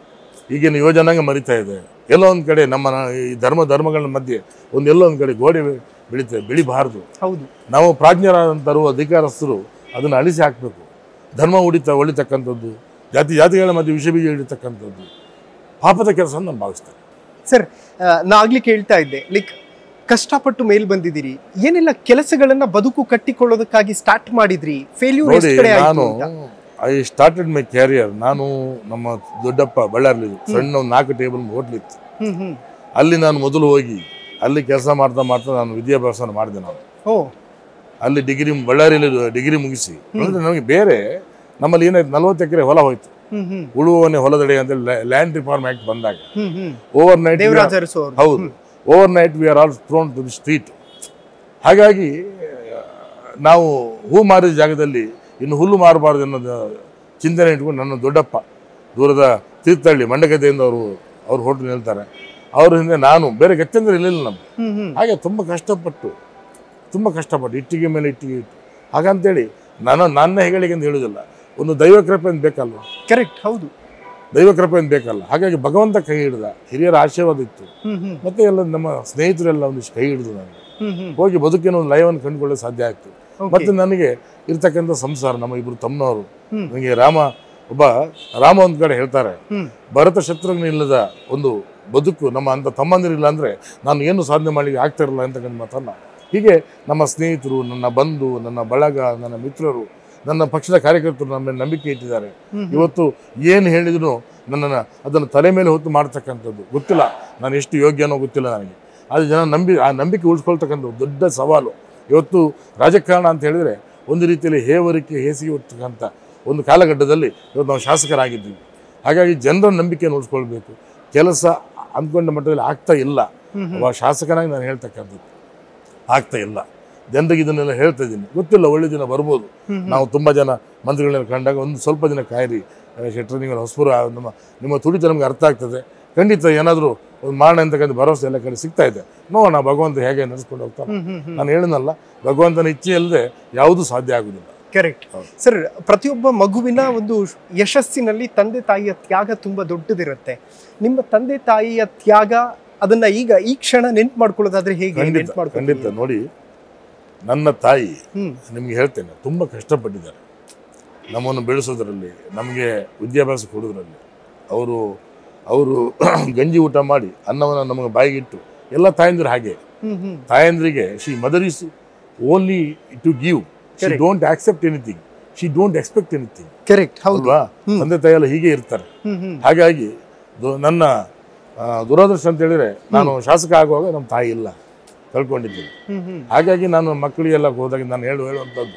ಈಗಿನ ಯುವಜನಾಂಗ ಮರಿತಾ ಇದೆ ಎಲ್ಲೋ ಒಂದು ಕಡೆ ನಮ್ಮ ನ- ಈ ಧರ್ಮ ಧರ್ಮಗಳ ಮಧ್ಯೆ ಒಂದು ಎಲ್ಲೋ ಒಂದು ಕಡೆ ಗೋಡೆ ಬೆ- ಬೆಳೀತದೆ ಬೆಳಿಬಾರ್ದು ಹೌದು ನಾವು ಪ್ರಾಜ್ಞರಾದಂಥರು ಅಧಿಕಾರಸ್ಥರು ಅದನ್ನು ಅಳಿಸಿ ಹಾಕಬೇಕು ಧರ್ಮ ಉಳಿತ ಒಳಿತಕ್ಕಂಥದ್ದು ಜಾತಿ ಜಾತಿಗಳ ಮಧ್ಯೆ ವಿಷ ಬೀಜ ಇಡತಕ್ಕಂಥದ್ದು ಪಾಪದ ಕೆಲಸ ನಾನು ಭಾವಿಸ್ತೇನೆ ಸರ್ ನಾ ಆಗ್ಲಿ ಕೇಳ್ತಾ ಇದ್ದೆ ಲೈಕ್ ಕಷ್ಟಪಟ್ಟು ಮೇಲ್ ಬಂದಿದ್ದೀರಿ ಏನೆಲ್ಲ ಕೆಲಸಗಳನ್ನ ಬದುಕು ಕಟ್ಟಿಕೊಳ್ಳೋದಕ್ಕಾಗಿ ಸ್ಟಾರ್ಟ್ ಮಾಡಿದ್ರಿ ಫೇಲ್ಯೂರ್ ನೋಡಿ ಎಷ್ಟು ಕಡೆ ಆಯ್ತು ನಾನು ಅಂತ? ಐ ಸ್ಟಾರ್ಟೆಡ್ ಮೈ ಕ್ಯಾರಿಯರ್ ನಾನು ನಮ್ಮ ದೊಡ್ಡಪ್ಪ ಬಳ್ಳಾರ್ಲಿ ಸಣ್ಣ ಒಂದು ನಾಲ್ಕು ಟೇಬಲ್ ಹೋಟ್ಲ್ ಇತ್ತು ಹ್ಮ್ ಹ್ಮ್ ಅಲ್ಲಿ ನಾನು ಮೊದಲು ಹೋಗಿ ಅಲ್ಲಿ ಕೆಲಸ ಮಾಡ್ತಾ ಮಾಡ್ತಾ ನಾನು ವಿದ್ಯಾಭ್ಯಾಸನ ಮಾಡಿದೆ ನಾನು ಓ ಅಲ್ಲಿ ಡಿಗ್ರಿ ಬಳ್ಳಾರಿಯಲ್ಲಿ ಡಿಗ್ರಿ ಮುಗಿಸಿ ಅಂದ್ರೆ ನನಗೆ ಬೇರೆ ನಮ್ಮಲ್ಲಿ ಏನಾಯ್ತು ನಲ್ವತ್ತು ಎಕರೆ ಹೊಲ ಹೋಯ್ತು ಹ್ಮ್ ಹ್ಮ್ ಉಳುವವನೇ ಹೊಲದಡೆ ಅಂತ ಲ್ಯಾಂಡ್ ರಿಫಾರ್ಮ್ ಆಕ್ಟ್ ಬಂದಾಗ hmm hmm overnight Devaraj Urs ಅವರು ಹೌದು overnight we are all thrown to the street ಹಾಗಾಗಿ ಆ, ನಾವು ಹೂ ಮಾರಿದ ಜಾಗದಲ್ಲಿ ಇನ್ನು ಹುಲ್ಲು ಮಾರಬಾರ್ದು ಅನ್ನೋದು ಚಿಂತನೆ ಇಟ್ಕೊಂಡು ನನ್ನ ದೊಡ್ಡಪ್ಪ ದೂರದ ತೀರ್ಥಹಳ್ಳಿ ಮಂಡಗದ್ದೆಯಿಂದ ಅವರು ಅವ್ರು ಹೋಟೆಲ್ ನಿಲ್ತಾರೆ ಅವ್ರ ಹಿಂದೆ ನಾನು ಬೇರೆ ಗತ್ಯಂತರ ಇರಲಿಲ್ಲ ನಮ್ಗೆ ಹ್ಮ್ ಹ್ಮ್ ಹಾಗೆ ತುಂಬ ಕಷ್ಟಪಟ್ಟು ತುಂಬ ಕಷ್ಟಪಟ್ಟು ಇಟ್ಟಿಗೆ ಮೇಲೆ ಇಟ್ಟಿಗೆ ಇಟ್ಟು ಹಾಗಂತೇಳಿ ನಾನು ನನ್ನ ಹೆಗಳಿಗೆ ಅಂತ ಹೇಳೋದಿಲ್ಲ ಒಂದು ದೈವ ಕೃಪೆ ಅಂತ ಬೇಕಲ್ವ ಕರೆಕ್ಟ್ ಹೌದು ದೈವ ಕೃಪೆ ಅಂತ ಬೇಕಲ್ಲ ಹಾಗಾಗಿ ಭಗವಂತ ಕೈ ಹಿಡ್ದ ಹಿರಿಯರ ಆಶೀರ್ವಾದ ಇತ್ತು ಹ್ಮ್ ಹ್ಮ್ ಮತ್ತೆ ಎಲ್ಲ ನಮ್ಮ ಸ್ನೇಹಿತರೆಲ್ಲ ಒಂದಿಷ್ಟು ಕೈ ಹಿಡಿದು ನನಗೆ ಹ್ಮ್ ಹ್ಮ್ ಹೋಗಿ ಬದುಕಿನ ಒಂದು ಲಯವನ್ನು ಕಂಡುಕೊಳ್ಳಲು ಸಾಧ್ಯ ಆಯ್ತು Okay. ಮತ್ತೆ ನನಗೆ ಇರ್ತಕ್ಕಂಥ ಸಂಸಾರ ನಮ್ಮ ಇಬ್ರು ತಮ್ಮನವರು ಹ್ಮ್. ನನಗೆ ರಾಮ ಒಬ್ಬ ರಾಮ ಒಂದ್ ಕಡೆ ಹೇಳ್ತಾರೆ ಹ್ಮ್ ಭರತ ಶತ್ರುಘ್ನ ಇಲ್ಲದ ಒಂದು ಬದುಕು ನಮ್ಮ ಅಂತ ತಮ್ಮಂದಿರಿಲ್ಲ ಅಂದ್ರೆ ನಾನು ಏನು ಸಾಧನೆ ಮಾಡಲಿಕ್ಕೆ ಆಗ್ತಾ ಇರಲ್ಲ ಅಂತಕ್ಕಂಥ ಮಾತನ್ನ ಹೀಗೆ ನಮ್ಮ ಸ್ನೇಹಿತರು ನನ್ನ ಬಂಧು ನನ್ನ ಬಳಗ ನನ್ನ ಮಿತ್ರರು ನನ್ನ ಪಕ್ಷದ ಕಾರ್ಯಕರ್ತರು ನಮ್ಮ ಮೇಲೆ ನಂಬಿಕೆ ಇಟ್ಟಿದ್ದಾರೆ ಹ್ಮ್ ಹ್ಮ್. ಇವತ್ತು ಏನು ಹೇಳಿದ್ರು ನನ್ನನ್ನು ಅದನ್ನು ತಲೆ ಮೇಲೆ ಹೊತ್ತು ಮಾಡ್ತಕ್ಕಂಥದ್ದು ಗೊತ್ತಿಲ್ಲ ನಾನು ಎಷ್ಟು ಯೋಗ್ಯನೋ ಗೊತ್ತಿಲ್ಲ ನನಗೆ ಆದರೆ ಜನ ನಂಬಿ ಆ ನಂಬಿಕೆ ಉಳಿಸ್ಕೊಳ್ತಕ್ಕಂಥ ದೊಡ್ಡ ಸವಾಲು ಇವತ್ತು ರಾಜಕಾರಣ ಅಂತ ಹೇಳಿದರೆ ಒಂದು ರೀತಿಯಲ್ಲಿ ಹೇವರಿಕೆ ಹೇಸಿಗೆ ಹೊತ್ತಕ್ಕಂಥ ಒಂದು ಕಾಲಘಟ್ಟದಲ್ಲಿ ಇವತ್ತು ನಾವು ಶಾಸಕರಾಗಿದ್ದೀವಿ ಹಾಗಾಗಿ ಜನರ ನಂಬಿಕೆಯನ್ನು ಉಳಿಸ್ಕೊಳ್ಬೇಕು ಕೆಲಸ ಅಂದ್ಕೊಂಡ ಮಟ್ಟದಲ್ಲಿ ಆಗ್ತಾ ಇಲ್ಲ ಹ್ಮ್ ಹ್ಮ್. ಒಬ್ಬ ಶಾಸಕನಾಗಿ ನಾನು ಹೇಳ್ತಕ್ಕಂಥದ್ದು ಆಗ್ತಾ ಇಲ್ಲ ಜನರಿಗೆ ಇದನ್ನೆಲ್ಲ ಹೇಳ್ತಾ ಇದ್ದೀನಿ ಗೊತ್ತಿಲ್ಲ ಒಳ್ಳೆ ದಿನ ಬರ್ಬೋದು ಹ್ಮ್ ನಾವು ತುಂಬ ಜನ ಮಂತ್ರಿಗಳನ್ನ ಕಂಡಾಗ ಒಂದು ಸ್ವಲ್ಪ ದಿನ ಕಾಯಿರಿ ಆ, ಶೆಟ್ರು ನೀವು ಹೊಸಪುರ ನಮ್ಮ ನಿಮ್ಮ ತುಡಿತ ನಮಗೆ ಅರ್ಥ ಆಗ್ತದೆ ಖಂಡಿತ ಏನಾದರೂ ಒಂದು ಮಾಡೋಣ ಅಂತಕ್ಕಂಥ ಭರವಸೆ ಎಲ್ಲ ಕಡೆ ಸಿಗ್ತಾ ಇದೆ ನೋಡೋಣ ಭಗವಂತ ಹೇಗೆ ನಡೆಸ್ಕೊಂಡು ಹೋಗ್ತಾನೆ ಹ್ಮ್ ಹ್ಮ್ ಹ್ಮ್ ನಾನು ಹೇಳಿದ್ನಲ್ಲ ಭಗವಂತನ ಇಚ್ಛೆ ಇಲ್ಲದೆ ಯಾವುದೂ ಸಾಧ್ಯ ಆಗುದಿಲ್ಲ ಕರೆಕ್ಟ್ ಹೌದು. ಸರ್ ಪ್ರತಿಯೊಬ್ಬ ಮಗುವಿನ ಒಂದು ಯಶಸ್ಸಿನಲ್ಲಿ ತಂದೆ ತಾಯಿಯ ತ್ಯಾಗ ತುಂಬಾ ದೊಡ್ಡದಿರುತ್ತೆ ನಿಮ್ಮ ತಂದೆ ತಾಯಿಯ ತ್ಯಾಗ ಅದನ್ನ ಈಗ ಈ ಕ್ಷಣ ನೆನ್ಪು ಮಾಡ್ಕೊಳ್ಳೋದಾದ್ರೆ ಹೇಗೆ ಖಂಡಿತ ನೆನ್ಪು ಮಾಡ್ಕೊಳ್ಳಿ ಖಂಡಿತ ನೋಡಿ ನನ್ನ ತಾಯಿ ಹ್ಮ್ ನಿಮಗೆ ಹೇಳ್ತೇನೆ ತುಂಬ ಕಷ್ಟಪಟ್ಟಿದ್ದಾರೆ ನಮ್ಮನ್ನು ಬೆಳೆಸೋದ್ರಲ್ಲಿ ನಮಗೆ ವಿದ್ಯಾಭ್ಯಾಸ ಕೊಡೋದ್ರಲ್ಲಿ ಅವರು ಅವರು ಗಂಜಿ ಊಟ ಮಾಡಿ ಅನ್ನವನ್ನು ನಮಗೆ ಬಾಯಿಗಿಟ್ಟು ಎಲ್ಲ ತಾಯಂದಿರು ಹಾಗೆ ಹ್ಮ್ ಹ್ಮ್ ತಾಯಂದ್ರಿಗೆ she mother is only to give she Correct. Don't accept anything she don't expect anything correct ಹೌದು ಅಲ್ವಾ ತಂದೆ ತಾಯಿ ಎಲ್ಲ ಹೀಗೆ ಇರ್ತಾರೆ ಹ್ಮ್ ಹ್ಮ್ ಹಾಗಾಗಿ ದು- ನನ್ನ ಆ, ದುರದೃಷ್ಟ ಅಂತ ಹೇಳಿದ್ರೆ ನಾನು ಶಾಸಕ ಆಗುವಾಗ ನಮ್ಮ ತಾಯಿ ಇಲ್ಲ ಕಳ್ಕೊಂಡಿದ್ದೀನಿ ಹ್ಮ್ ಹ್ಮ್ ಹಾಗಾಗಿ ನಾನು ಮಕ್ಕಳಿಗೆಲ್ಲ ಹೋದಾಗ ನಾನು ಹೇಳು ಹೇಳುವಂಥದ್ದು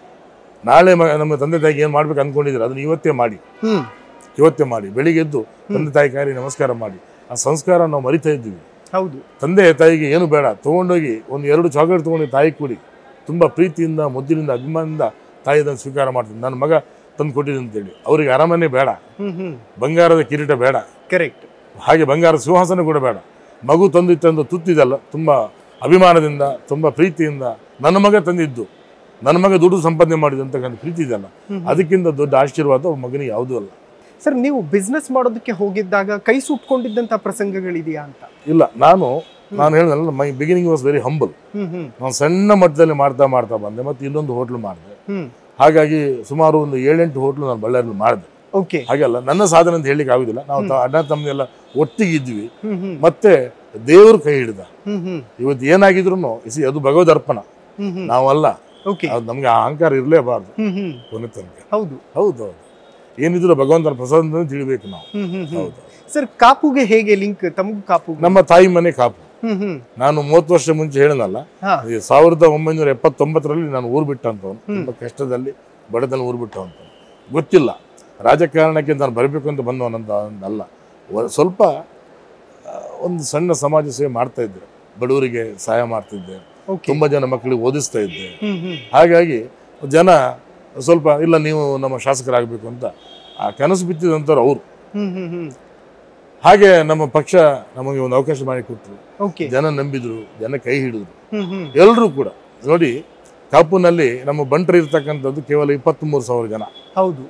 ನಾಳೆ ಮ ನಮ್ಮ ತಂದೆ ತಾಯಿಗೆ ಏನು ಮಾಡ್ಬೇಕು ಅಂದ್ಕೊಂಡಿದ್ರೆ ಅದನ್ನು ಇವತ್ತೇ ಮಾಡಿ ಹ್ಮ್ ಇವತ್ತೇ ಮಾಡಿ ಬೆಳಿಗ್ಗೆ ಎದ್ದು ತಂದೆ ತಾಯಿ ಕಾಯಿಗೆ ನಮಸ್ಕಾರ ಮಾಡಿ ಆ ಸಂಸ್ಕಾರ ನಾವು ಮರಿತಾ ಇದ್ದೀವಿ ಹೌದು ತಂದೆ ತಾಯಿಗೆ ಏನು ಬೇಡ ತೊಗೊಂಡೋಗಿ ಒಂದು ಎರಡು ಚಾಕ್ಲೇಟ್ ತೊಗೊಂಡು ತಾಯಿ ಕೊಡಿ ತುಂಬ ಪ್ರೀತಿಯಿಂದ ಮುದ್ದಿನಿಂದ ಅಭಿಮಾನದಿಂದ ತಾಯಿ ಅದನ್ನು ಸ್ವೀಕಾರ ಮಾಡ್ತೀನಿ ನನ್ನ ಮಗ ತಂದು ಕೊಟ್ಟಿದ್ದು ಅಂತೇಳಿ ಅವರಿಗೆ ಅರಮನೆ ಬೇಡ ಹ್ಮ್ ಹ್ಮ್ ಬಂಗಾರದ ಕಿರೀಟ ಬೇಡ ಕರೆಕ್ಟ್ ಹಾಗೆ ಬಂಗಾರದ ಸಿಂಹಾಸನ ಕೂಡ ಬೇಡ ಮಗು ತಂದಿತ್ತಂದು ತುತ್ತಿದಲ್ಲ ತುಂಬ ಅಭಿಮಾನದಿಂದ ತುಂಬ ಪ್ರೀತಿಯಿಂದ ನನ್ನ ಮಗ ತಂದಿದ್ದು ನನ್ನ ಮಗ ದುಡ್ಡು ಸಂಪಾದನೆ ಮಾಡಿದ ಅಂತಕ್ಕಂಥ ಪ್ರೀತಿ ಇದೆಯಲ್ಲ ಅದಕ್ಕಿಂತ ದೊಡ್ಡ ಆಶೀರ್ವಾದ ಒಬ್ಬ ಮಗನಿಗೆ ಯಾವುದೂ ಅಲ್ಲ ಸರ್ ನೀವು ಬಿಸ್ನೆಸ್ ಮಾಡೋದಕ್ಕೆ ಹೋಗಿದ್ದಾಗ ಕೈ ಸುಟ್ಕೊಂಡಿದ್ದಂತ ಪ್ರಸಂಗಗಳಿದೆಯಾ ಅಂತ ಇಲ್ಲ ನಾನು ನಾನು ಹೇಳಿದ್ನಲ್ಲ my beginning was very humble hmm hmm ನಾನು ಸಣ್ಣ ಮಟ್ಟದಲ್ಲಿ ಮಾಡ್ತಾ ಮಾಡ್ತಾ ಬಂದೆ ಮತ್ತು ಇನ್ನೊಂದು ಹೋಟ್ಲು ಮಾಡಿದೆ ಹ್ಮ್ ಹಾಗಾಗಿ ಸುಮಾರು ಒಂದು ಏಳೆಂಟು ಹೋಟ್ಲು ನಾನು ಬಳ್ಳಾರಿಯಲ್ಲಿ ಮಾಡಿದೆ ಓಕೆ ಹಾಗೆಲ್ಲ ನನ್ನ ಸಾಧನೆ ಅಂತ ಹೇಳಲಿಕ್ಕೆ ಆಗುದಿಲ್ಲ ನಾವು ತ- ಅಣ್ಣ ತಮ್ಮನೆಲ್ಲ ಒಟ್ಟಿಗಿದ್ವಿ ಹ್ಮ್ ಹ್ಮ್ ಮತ್ತೆ ದೇವರು ಕೈ ಹಿಡಿದ ಹ್ಮ್ ಹ್ಮ್ ಇವತ್ತು ಏನಾಗಿದ್ರು ಇಸಿ ಅದು ಭಗವದ್ ಅರ್ಪಣ ಹ್ಮ್ ಹ್ಮ್ ನಾವಲ್ಲ ಓಕೆ ಅದು ನಮ್ಗೆ ಆ ಅಹಂಕಾರ ಇರಲೇಬಾರ್ದು ಹ್ಮ್ ಹ್ಮ್ ಕೊನೆ ತನಕ ಹೌದು ಹೌದು ಹೌದು ಏನಿದ್ರು ಭಗವಂತನ ಪ್ರಸಾದ ಅಂತ ತಿಳಿಬೇಕು ನಾವು ಹ್ಮ್ ಹ್ಮ್ ಹ್ಮ್ ಹೌದು ಸರ್ ಕಾಪುಗೆ ಹೇಗೆ ಲಿಂಕ್ ತಮಗೂ ಕಾಪುಗೆ ನಮ್ಮ ತಾಯಿ ಮನೆ ಕಾಪು ಹ್ಮ್ ಹ್ಮ್ ನಾನು ಮೂವತ್ತು ವರ್ಷ ಮುಂಚೆ ಹೇಳಿದ್ನಲ್ಲ ಹಾ ಈ ಸಾವಿರದ ಒಂಬೈನೂರ ಎಪ್ಪತ್ತೊಂಬತ್ತರಲ್ಲಿ ನಾನು ಊರು ಬಿಟ್ಟಂತವನು ತುಂಬ ಕಷ್ಟದಲ್ಲಿ ಬಡದಲ್ಲಿ ಊರು ಬಿಟ್ಟವಂತ ಗೊತ್ತಿಲ್ಲ ರಾಜಕಾರಣಕ್ಕೆ ನಾನು ಬರಬೇಕು ಅಂತ ಬಂದವನಂತ ಅಲ್ಲ ಒ- ಸ್ವಲ್ಪ ಆ, ಒಂದು ಸಣ್ಣ ಸಮಾಜ ಸೇವೆ ಮಾಡ್ತಾ ಇದ್ದೆ ಬಡವರಿಗೆ ಸಹಾಯ ಮಾಡ್ತಿದ್ದೆ ಓಕೆ ತುಂಬ ಜನ ಮಕ್ಕಳಿಗೆ ಓದಿಸ್ತಾ ಇದ್ದೆ ಹ್ಮ್ ಹ್ಮ್ ಹಾಗಾಗಿ ಜನ ಸ್ವಲ್ಪ ಇಲ್ಲ ನೀವು ನಮ್ಮ ಶಾಸಕರಾಗಬೇಕು ಅಂತ ಆ ಕನಸು ಬಿತ್ತಿದಂಥವ್ರು ಅವರು ಹ್ಮ್ ಹ್ಮ್ ಹ್ಮ್ ಹಾಗೆ ನಮ್ಮ ಪಕ್ಷ ನಮಗೆ ಒಂದು ಅವಕಾಶ ಮಾಡಿಕೊಟ್ರು ಓಕೆ ಜನ ನಂಬಿದ್ರು ಜನ ಕೈ ಹಿಡಿದ್ರು ಹ್ಮ್ ಹ್ಮ್ ಎಲ್ಲರೂ ಕೂಡ ನೋಡಿ ಕಾಪುನಲ್ಲಿ ನಮ್ಮ ಬಂಟರು ಇರ್ತಕ್ಕಂಥದ್ದು ಕೇವಲ ಇಪ್ಪತ್ತ್ಮೂರು ಸಾವಿರ ಜನ ಹೌದು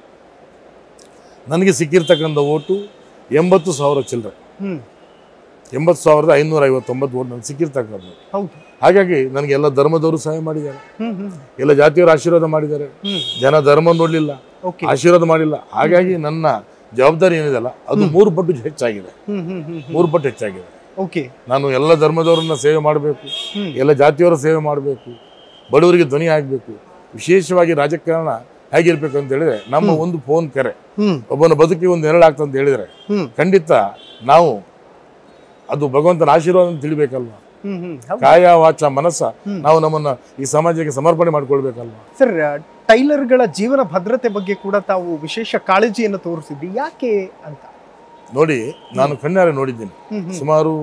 ನನಗೆ ಸಿಕ್ಕಿರ್ತಕ್ಕಂಥ ಓಟು ಎಂಬತ್ತು ಸಾವಿರ ಚಿಲ್ಲರೆ ಹ್ಮ್ ಎಂಬತ್ತು ಸಾವಿರದ ಐನೂರ ಐವತ್ತೊಂಬತ್ತು ಓಟ್ ನನಗೆ ಸಿಕ್ಕಿರ್ತಕ್ಕಂಥದ್ದು ಹೌದು ಹಾಗಾಗಿ ನನಗೆ ಎಲ್ಲ ಧರ್ಮದವರು ಸಹಾಯ ಮಾಡಿದ್ದಾರೆ ಹ್ಮ್ ಹ್ಮ್ ಎಲ್ಲ ಜಾತಿಯವರು ಆಶೀರ್ವಾದ ಮಾಡಿದ್ದಾರೆ ಹ್ಮ್ ಜನ ಧರ್ಮ ನೋಡಲಿಲ್ಲ ಓಕೆ ಆಶೀರ್ವಾದ ಮಾಡಿಲ್ಲ ಹಾಗಾಗಿ ನನ್ನ ಜವಾಬ್ದಾರಿ ಏನಿದೆಲ್ಲ ಅದು ಮೂರು ಪಟ್ಟು ಹೆಚ್ಚಾಗಿದೆ ಹ್ಮ್ ಹ್ಮ್ ಹ್ಮ್ ಹ್ಮ್ ಮೂರು ಪಟ್ಟು ಹೆಚ್ಚಾಗಿದೆ ಓಕೆ ನಾನು ಎಲ್ಲ ಧರ್ಮದವರನ್ನ ಸೇವೆ ಮಾಡಬೇಕು ಹ್ಮ್ ಎಲ್ಲ ಜಾತಿಯವರ ಸೇವೆ ಮಾಡಬೇಕು ಬಡವರಿಗೆ ಧ್ವನಿ ಆಗಬೇಕು ವಿಶೇಷವಾಗಿ ರಾಜಕಾರಣ ಹೇಗಿರ್ಬೇಕು ಅಂತ ಹೇಳಿದ್ರೆ ನಮ್ಮ ಒಂದು ಫೋನ್ ಕರೆ ಹ್ಮ್ ಒಬ್ಬನ ಬದುಕಿಗೆ ಒಂದು ನೆರಳಾಗ್ತದೆ ಅಂತ ಹೇಳಿದ್ರೆ ಹ್ಮ್ ಖಂಡಿತ ನಾವು ಅದು ಭಗವಂತನ ಆಶೀರ್ವಾದ ಅಂತ ತಿಳಿಬೇಕಲ್ವಾ ಹ್ಮ್ ಹ್ಮ್ ಹೌದು ಕಾಯ ವಾಚ ಮನಸ್ಸ ನಾವು ನಮ್ಮನ್ನ ಈ ಸಮಾಜಕ್ಕೆ ಸಮರ್ಪಣೆ ಮಾಡ್ಕೊಳ್ಬೇಕಲ್ವಾ ಸರ್ ಟೈಲರ್ಗಳ ಜೀವನ ಭದ್ರತೆ ಬಗ್ಗೆ ಕೂಡ ತಾವು ವಿಶೇಷ ಕಾಳಜಿಯನ್ನು ತೋರಿಸಿದ್ರಿ ಯಾಕೆ ಅಂತ ನೋಡಿ ನಾನು ಕಣ್ಣಾರೆ ನೋಡಿದ್ದೀನಿ ಹ್ಮ್ ಹ್ಮ್ ಸುಮಾರು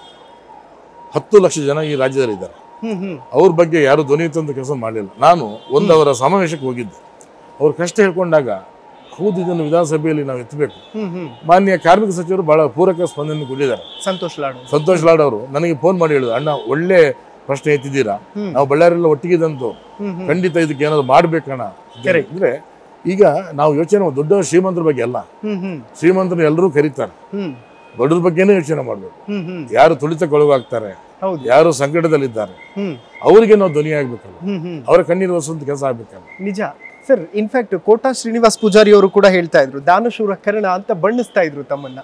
ಹತ್ತು ಲಕ್ಷ ಜನ ಈ ರಾಜ್ಯದಲ್ಲಿದ್ದಾರೆ ಹ್ಮ್ ಹ್ಮ್ ಅವ್ರ ಬಗ್ಗೆ ಯಾರು ಧ್ವನಿ ತಂದ ಕೆಲಸ ಮಾಡಲಿಲ್ಲ ನಾನು ಒಂದು ಅವರ ಸಮಾವೇಶಕ್ಕೆ ಹೋಗಿದ್ದೆ ಅವ್ರ ಕಷ್ಟ ಹೇಳ್ಕೊಂಡಾಗ ಹೌದು ಇದನ್ನು ವಿಧಾನಸಭೆಯಲ್ಲಿ ನಾವು ಎತ್ತಬೇಕು ಹ್ಮ್ ಹ್ಮ್ ಮಾನ್ಯ ಕಾರ್ಮಿಕ ಸಚಿವರು ಬಹಳ ಪೂರಕ ಸ್ಪಂದನೆ ಕೊಟ್ಟಿದ್ದಾರೆ ಸಂತೋಷ್ ಲಾಡು ಸಂತೋಷ್ ಲಾಡ್ ಅವರು ನನಗೆ ಫೋನ್ ಮಾಡಿ ಹೇಳಿದ್ರು ಅಣ್ಣ ಒಳ್ಳೆ ಪ್ರಶ್ನೆ ಎತ್ತಿದ್ದೀರಾ ಹ್ಮ್. ನಾವು ಬಳ್ಳಾರಿಯೆಲ್ಲ ಒಟ್ಟಿಗಿದಂತು ಹ್ಮ್ ಹ್ಮ್ ಖಂಡಿತ ಇದಕ್ಕೆ ಏನಾದ್ರು ಮಾಡ್ಬೇಕಣ್ಣ Correct. ಅಂದ್ರೆ ಈಗ ನಾವು ಯೋಚನೆ ಮಾಡ್- ದೊಡ್ಡ ಶ್ರೀಮಂತರ ಬಗ್ಗೆ ಅಲ್ಲ ಹ್ಮ್ ಹ್ಮ್ ಶ್ರೀಮಂತರು ಎಲ್ಲರೂ ಕರೀತಾರೆ ಹ್ಮ್ ಬಡವ್ರ ಬಗ್ಗೆನೇ ಯೋಚನೆ ಮಾಡಬೇಕು ಹ್ಮ್ ಹ್ಮ್ ಯಾರು ತುಳಿತಕ್ಕೊಳಗಾಗ್ತಾರೆ ಹೌದು ಯಾರು ಸಂಕಟದಲ್ಲಿದ್ದಾರೆ ಹ್ಮ್ ಅವರಿಗೆ ನಾವು ಧ್ವನಿ ಆಗ್ಬೇಕಲ್ಲ ಹ್ಮ್ ಹ್ಮ್ ಅವರ ಕಣ್ಣೀರು ಒರೆಸುವಂತ ಕೆಲಸ ಆಗ್ಬೇಕಲ್ಲ ನಿಜ ಸರ್ ಇನ್ಫ್ಯಾಕ್ಟ್ ಕೋಟಾ ಶ್ರೀನಿವಾಸ್ ಪೂಜಾರಿ ಅವರು ಕೂಡ ಹೇಳ್ತಾ ಇದ್ರು ದಾನಶೂರ ಕರ್ಣ ಅಂತ ಬಣ್ಣಿಸ್ತಾ ಇದ್ರು ತಮ್ಮನ್ನ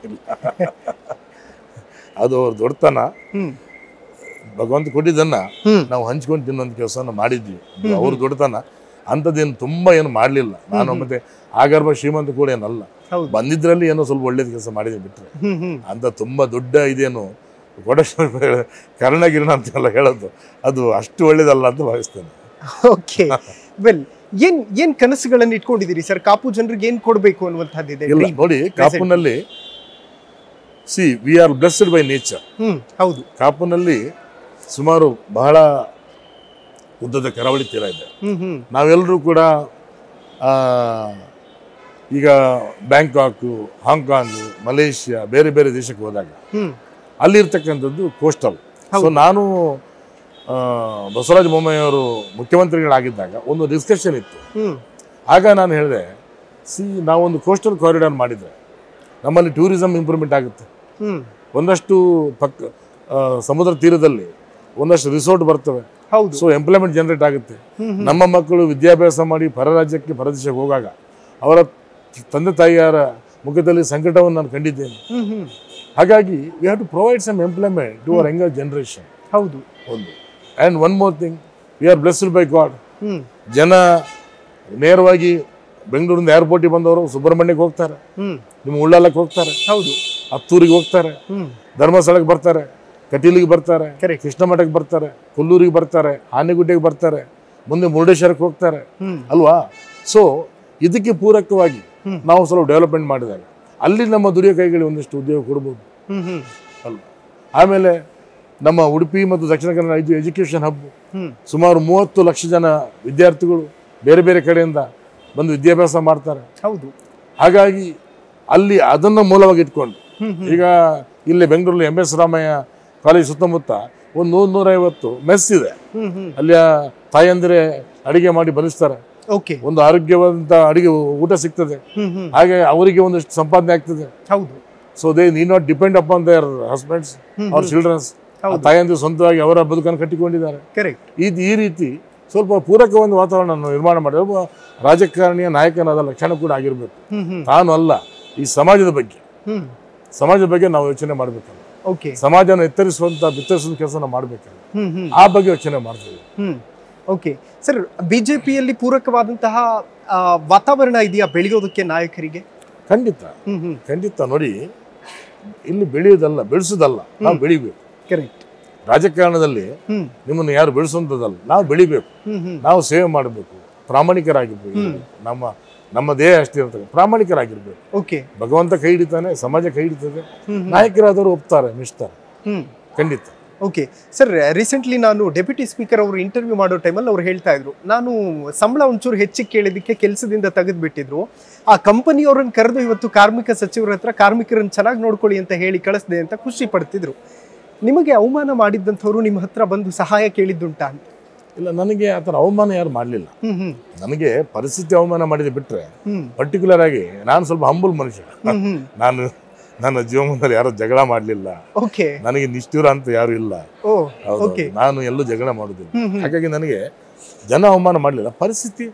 ಅದು ಅವ್ರ ದೊಡ್ಡತನ ಹ್ಮ್ ಭಗವಂತ ಕೊಟ್ಟಿದ್ದನ್ನ ಹ್ಮ್ ನಾವು ಹಂಚ್ಕೊಂಡು ತಿನ್ನುವಂತ ಕೆಲಸನ ಮಾಡಿದ್ವಿ ಅದು ಅವ್ರ ದೊಡ್ಡತನ ಅಂಥದ್ದೇನು ತುಂಬಾ ಏನು ಮಾಡಲಿಲ್ಲ ನಾನು ಮತ್ತೆ ಆಗರ್ಭ ಶ್ರೀಮಂತ ಕೂಡ ಏನಲ್ಲ ಹೌದು ಬಂದಿದ್ರಲ್ಲಿ ಏನೋ ಸ್ವಲ್ಪ ಒಳ್ಳೇದು ಕೆಲಸ ಮಾಡಿದ್ದೀನಿ ಬಿಟ್ರೆ ಹ್ಮ್ ಹ್ಮ್ ಅಂತ ತುಂಬಾ ದೊಡ್ಡ ಇದೇನು ಕೊಡೇಶ್ವರ ಕರ್ಣಗಿರಣ ಅಂತೆಲ್ಲ ಹೇಳೋದು ಅದು ಅಷ್ಟು ಒಳ್ಳೇದಲ್ಲ ಅಂತ ಭಾವಿಸ್ತೇನೆ ಓಕೆ ವೆಲ್ ಏನ್ ಏನ್ ಕನಸುಗಳನ್ನ ಇಟ್ಕೊಂಡಿದ್ದೀರಿ ಸರ್ ಕಾಪು ಜನರಿಗೆ ಏನ್ ಕೊಡ್ಬೇಕು ಅನ್ನುವಂಥದ್ದಿದೆ ಇಲ್ಲ dream. ನೋಡಿ ಕಾಪುನಲ್ಲಿ see we are blessed by nature hmm ಹೌದು ಕಾಪುನಲ್ಲಿ ಸುಮಾರು ಬಹಳ ಉದ್ದದ ಕರಾವಳಿ ತೀರ ಇದೆ ಹ್ಮ್ ಹ್ಮ್ ನಾವೆಲ್ಲರೂ ಕೂಡ ಆ, ಈಗ ಬ್ಯಾಂಕಾಕು ಹಾಂಗ್ಕಾಂಗ್ ಮಲೇಷ್ಯಾ ಬೇರೆ ಬೇರೆ ದೇಶಕ್ಕೆ ಹೋದಾಗ ಹ್ಮ್ ಅಲ್ಲಿರ್ತಕ್ಕಂಥದ್ದು ಕೋಸ್ಟಲ್ ಸೊ ನಾನು ಆ, ಬಸವರಾಜ ಬೊಮ್ಮಾಯಿ ಅವರು ಮುಖ್ಯಮಂತ್ರಿಗಳಾಗಿದ್ದಾಗ ಒಂದು ಡಿಸ್ಕಷನ್ ಇತ್ತು ಹ್ಮ್ ಆಗ ನಾನು ಹೇಳಿದೆ ಸಿ ನಾವೊಂದು ಕೋಸ್ಟಲ್ ಕಾರಿಡಾರ್ ಮಾಡಿದರೆ ನಮ್ಮಲ್ಲಿ ಟೂರಿಸಂ ಇಂಪ್ರೂವ್ಮೆಂಟ್ ಆಗುತ್ತೆ ಹ್ಮ್ ಒಂದಷ್ಟು ಪಕ್ಕ ಆ, ಸಮುದ್ರ ತೀರದಲ್ಲಿ ಒಂದಷ್ಟು ರಿಸೋರ್ಟ್ ಬರ್ತವೆ ಹೌದು ಸೊ ಎಂಪ್ಲಾಯ್ಮೆಂಟ್ ಜನರೇಟ್ ಆಗುತ್ತೆ ಹ್ಮ್ ನಮ್ಮ ಮಕ್ಕಳು ವಿದ್ಯಾಭ್ಯಾಸ ಮಾಡಿ ಪರ ರಾಜ್ಯಕ್ಕೆ ಪರದೇಶಕ್ಕೆ ಹೋಗಾಗ ಅವರ ತಂದೆ ತಾಯಿಯರ ಮುಖದಲ್ಲಿ ಸಂಕಟವನ್ನು ನಾನು ಕಂಡಿದ್ದೇನೆ ಹ್ಮ್ ಹ್ಮ್ ಹಾಗಾಗಿ we have to provide some employment to our younger generation ಹೌದು ಒಂದು and one more thing we are blessed by god hmm ಜನ ನೇರವಾಗಿ ಬೆಂಗಳೂರಿಂದ ಏರ್ಪೋರ್ಟಿಗೆ ಬಂದವರು ಸುಬ್ರಹ್ಮಣ್ಯಕ್ಕೆ ಹೋಗ್ತಾರೆ ಹ್ಮ್ ನಿಮ್ಮ ಉಳ್ಳಾಲಕ್ಕೆ ಹೋಗ್ತಾರೆ ಹೌದು ಹತ್ತೂರಿಗೆ ಹೋಗ್ತಾರೆ ಹ್ಮ್ ಧರ್ಮಸ್ಥಳಕ್ಕೆ ಬರ್ತಾರೆ ಕಟೀಲಿಗೆ ಬರ್ತಾರೆ Correct. ಕೃಷ್ಣ ಮಠಕ್ಕೆ ಬರ್ತಾರೆ ಕೊಲ್ಲೂರಿಗೆ ಬರ್ತಾರೆ ಆನೆಗುಡ್ಡೆಗೆ ಬರ್ತಾರೆ ಮುಂದೆ ಮುರುಡೇಶ್ವರಕ್ಕೆ ಹೋಗ್ತಾರೆ ಹ್ಮ್ ಅಲ್ವಾ ಸೊ ಇದಕ್ಕೆ ಪೂರಕವಾಗಿ ಹ್ಮ್. ನಾವು ಸ್ವಲ್ಪ ಡೆವಲಪ್ಮೆಂಟ್ ಮಾಡಿದಾಗ ಅಲ್ಲಿ ನಮ್ಮ ದುಡಿಯೋ ಕೈಗಳಿಗೆ ಒಂದಿಷ್ಟು ಉದ್ಯೋಗ ಕೊಡ್ಬೋದು ಹ್ಮ್ ಹ್ಮ್ ಅಲ್ವಾ ಆಮೇಲೆ ನಮ್ಮ ಉಡುಪಿ ಮತ್ತು ದಕ್ಷಿಣ ಕನ್ನಡ ಇದು ಎಜುಕೇಷನ್ ಹಬ್ ಹ್ಮ್ ಸುಮಾರು ಮೂವತ್ತು ಲಕ್ಷ ಜನ ವಿದ್ಯಾರ್ಥಿಗಳು ಬೇರೆ ಬೇರೆ ಕಡೆಯಿಂದ ಬಂದು ವಿದ್ಯಾಭ್ಯಾಸ ಮಾಡ್ತಾರೆ ಹೌದು ಹಾಗಾಗಿ ಅಲ್ಲಿ ಅದನ್ನು ಮೂಲವಾಗಿ ಇಟ್ಕೊಂಡು ಹ್ಮ್ ಈಗ ಇಲ್ಲಿ ಬೆಂಗಳೂರಲ್ಲಿ ಎಂ ಎಸ್ ರಾಮಯ್ಯ ಕಾಲೇಜ್ ಸುತ್ತಮುತ್ತ ಒಂದು ನೂರು ನೂರೈವತ್ತು ಮೆಸ್ ಇದೆ ಹ್ಮ್ ಹ್ಮ್ ಅಲ್ಲಿ ತಾಯಂದಿರೆ ಅಡಿಗೆ ಮಾಡಿ ಬಲಿಸ್ತಾರೆ ಓಕೆ ಒಂದು ಆರೋಗ್ಯವಂತ ಅಡಿಗೆ ಊಟ ಸಿಗ್ತದೆ ಹ್ಮ್ ಹ್ಮ್ ಹಾಗೆ ಅವರಿಗೆ ಒಂದಷ್ಟು ಸಂಪಾದನೆ ಆಗ್ತದೆ ಹೌದು so they need not depend upon their husbands ಅವ್ರ ಚಿಲ್ಡ್ರನ್ಸ್ ಹೌದು. ತಾಯಂದಿರು ಸ್ವಂತವಾಗಿ ಅವರ ಬದುಕನ್ನು ಕಟ್ಟಿಕೊಂಡಿದ್ದಾರೆ ಕರೆಕ್ಟ್ ಈ ಈ ರೀತಿ ಸ್ವಲ್ಪ ಪೂರಕ ಒಂದು ವಾತಾವರಣ ನಿರ್ಮಾಣ ಮಾಡಿ ಒಬ್ಬ ರಾಜಕಾರಣಿಯ ನಾಯಕನಾದ ಲಕ್ಷಣ ಕೂಡ ಆಗಿರಬೇಕು ಹ್ಮ್ ಹ್ಮ್ ತಾನು ಅಲ್ಲ ಈ ಸಮಾಜದ ಬಗ್ಗೆ ಹ್ಮ್ ಸಮಾಜದ ಬಗ್ಗೆ ನಾವು ಯೋಚನೆ ಮಾಡಬೇಕಲ್ಲ ಓಕೆ ಸಮಾಜನ ಎತ್ತರಿಸುವಂತ ಬಿತ್ತರಿಸುವ ಕೆಲಸ ನಾವು ಮಾಡಬೇಕಲ್ಲ ಹ್ಮ್ ಹ್ಮ್ ಆ ಬಗ್ಗೆ ಯೋಚನೆ ಮಾಡ್ತೀವಿ ಹ್ಮ್ ಓಕೆ ಸರ್ ಬಿಜೆಪಿಯಲ್ಲಿ ಪೂರಕವಾದಂತಹ ಆ, ವಾತಾವರಣ ಇದೆಯಾ ಬೆಳೆಯೋದಕ್ಕೆ ನಾಯಕರಿಗೆ ಖಂಡಿತ ಹ್ಮ್ ಹ್ಮ್ ಖಂಡಿತ ನೋಡಿ ಇಲ್ಲಿ ಬೆಳೆಯೋದಲ್ಲ ಬೆಳೆಸೋದಲ್ಲ ನಾವು ಬೆಳಿಬೇಕು ಕರೆಕ್ಟ್ ರಾಜಕಾರಣದಲ್ಲಿ ಹ್ಮ್ ನಿಮ್ಮನ್ನು ಯಾರು ಬೆಳೆಸುವಂಥದ್ದಲ್ಲ ನಾವು ಬೆಳಿಬೇಕು ಹ್ಮ್ ಹ್ಮ್ ನಾವು ಸೇವೆ ಮಾಡಬೇಕು ಪ್ರಾಮಾಣಿಕರಾಗಿರ್ಬೇಕು ನಮ್ಮ ನಮ್ಮ ದೇಹ ಅಷ್ಟೇ ಇರ್ತದೆ ಪ್ರಾಮಾಣಿಕರಾಗಿರ್ಬೇಕು ಓಕೆ ಭಗವಂತ ಕೈ ಹಿಡಿತಾನೆ ಸಮಾಜ ಕೈ ಹಿಡಿತದೆ ಹ್ಮ್ ನಾಯಕರಾದವರು ಒಪ್ತಾರೆ ಮಿಷ್ತಾರೆ ಹ್ಮ್ ಖಂಡಿತ ಓಕೆ ಸರ್ ರೀಸೆಂಟ್ಲಿ ನಾನು ಡೆಪ್ಯೂಟಿ ಸ್ಪೀಕರ್ ಅವರು ಇಂಟರ್ವ್ಯೂ ಮಾಡೋ ಟೈಮಲ್ಲಿ ಅವ್ರು ಹೇಳ್ತಾ ಇದ್ರು ನಾನು ಸಂಬಳ ಒಂಚೂರು ಹೆಚ್ಚಿಗೆ ಕೇಳಿದ್ದಕ್ಕೆ ಕೆಲಸದಿಂದ ತೆಗೆದುಬಿಟ್ಟಿದ್ರು ಆ ಕಂಪನಿಯವ್ರನ್ನ ಕರೆದು ಇವತ್ತು ಕಾರ್ಮಿಕ ಸಚಿವರ ಹತ್ರ ಕಾರ್ಮಿಕರನ್ನ ಚೆನ್ನಾಗಿ ನೋಡ್ಕೊಳ್ಳಿ ಅಂತ ಹೇಳಿ ಕಳಿಸ್ದೆ ಅಂತ ಖುಷಿ ಪಡ್ತಿದ್ರು ನಿಮಗೆ ಅವಮಾನ ಮಾಡಿದ್ದಂಥವ್ರು ನಿಮ್ಮ ಹತ್ರ ಬಂದು ಸಹಾಯ ಕೇಳಿದ್ದುಂಟಾ ಅಂತ ಇಲ್ಲ ನನಗೆ ಆ ಥರ ಅವಮಾನ ಯಾರು ಮಾಡಲಿಲ್ಲ ಹ್ಮ್ ಹ್ಮ್ ನನಗೆ ಪರಿಸ್ಥಿತಿ ಅವಮಾನ ಮಾಡಿದ ಬಿಟ್ಟರೆ ಹ್ಮ್ ಪರ್ಟಿಕ್ಯುಲರ್ ಆಗಿ ನಾನು ಸ್ವಲ್ಪ ಹಂಬಲ್ ಮನುಷ್ಯ ಹ್ಮ್ ಹ್ಮ್ ನಾನು ನನ್ನ ಜೀವನದಲ್ಲಿ ಯಾರು ಜಗಳ ಮಾಡಲಿಲ್ಲ ಓಕೆ ನನಗೆ ನಿಷ್ಠುರ ಅಂತ ಯಾರು ಇಲ್ಲ ಓ ಹೌದು, ಓಕೆ ನಾನು ಎಲ್ಲೂ ಜಗಳ ಮಾಡೋದಿಲ್ಲ ಹ್ಮ್ ಹ್ಮ್ ಹಾಗಾಗಿ ನನಗೆ ಜನ ಅವಮಾನ ಮಾಡಲಿಲ್ಲ ಪರಿಸ್ಥಿತಿ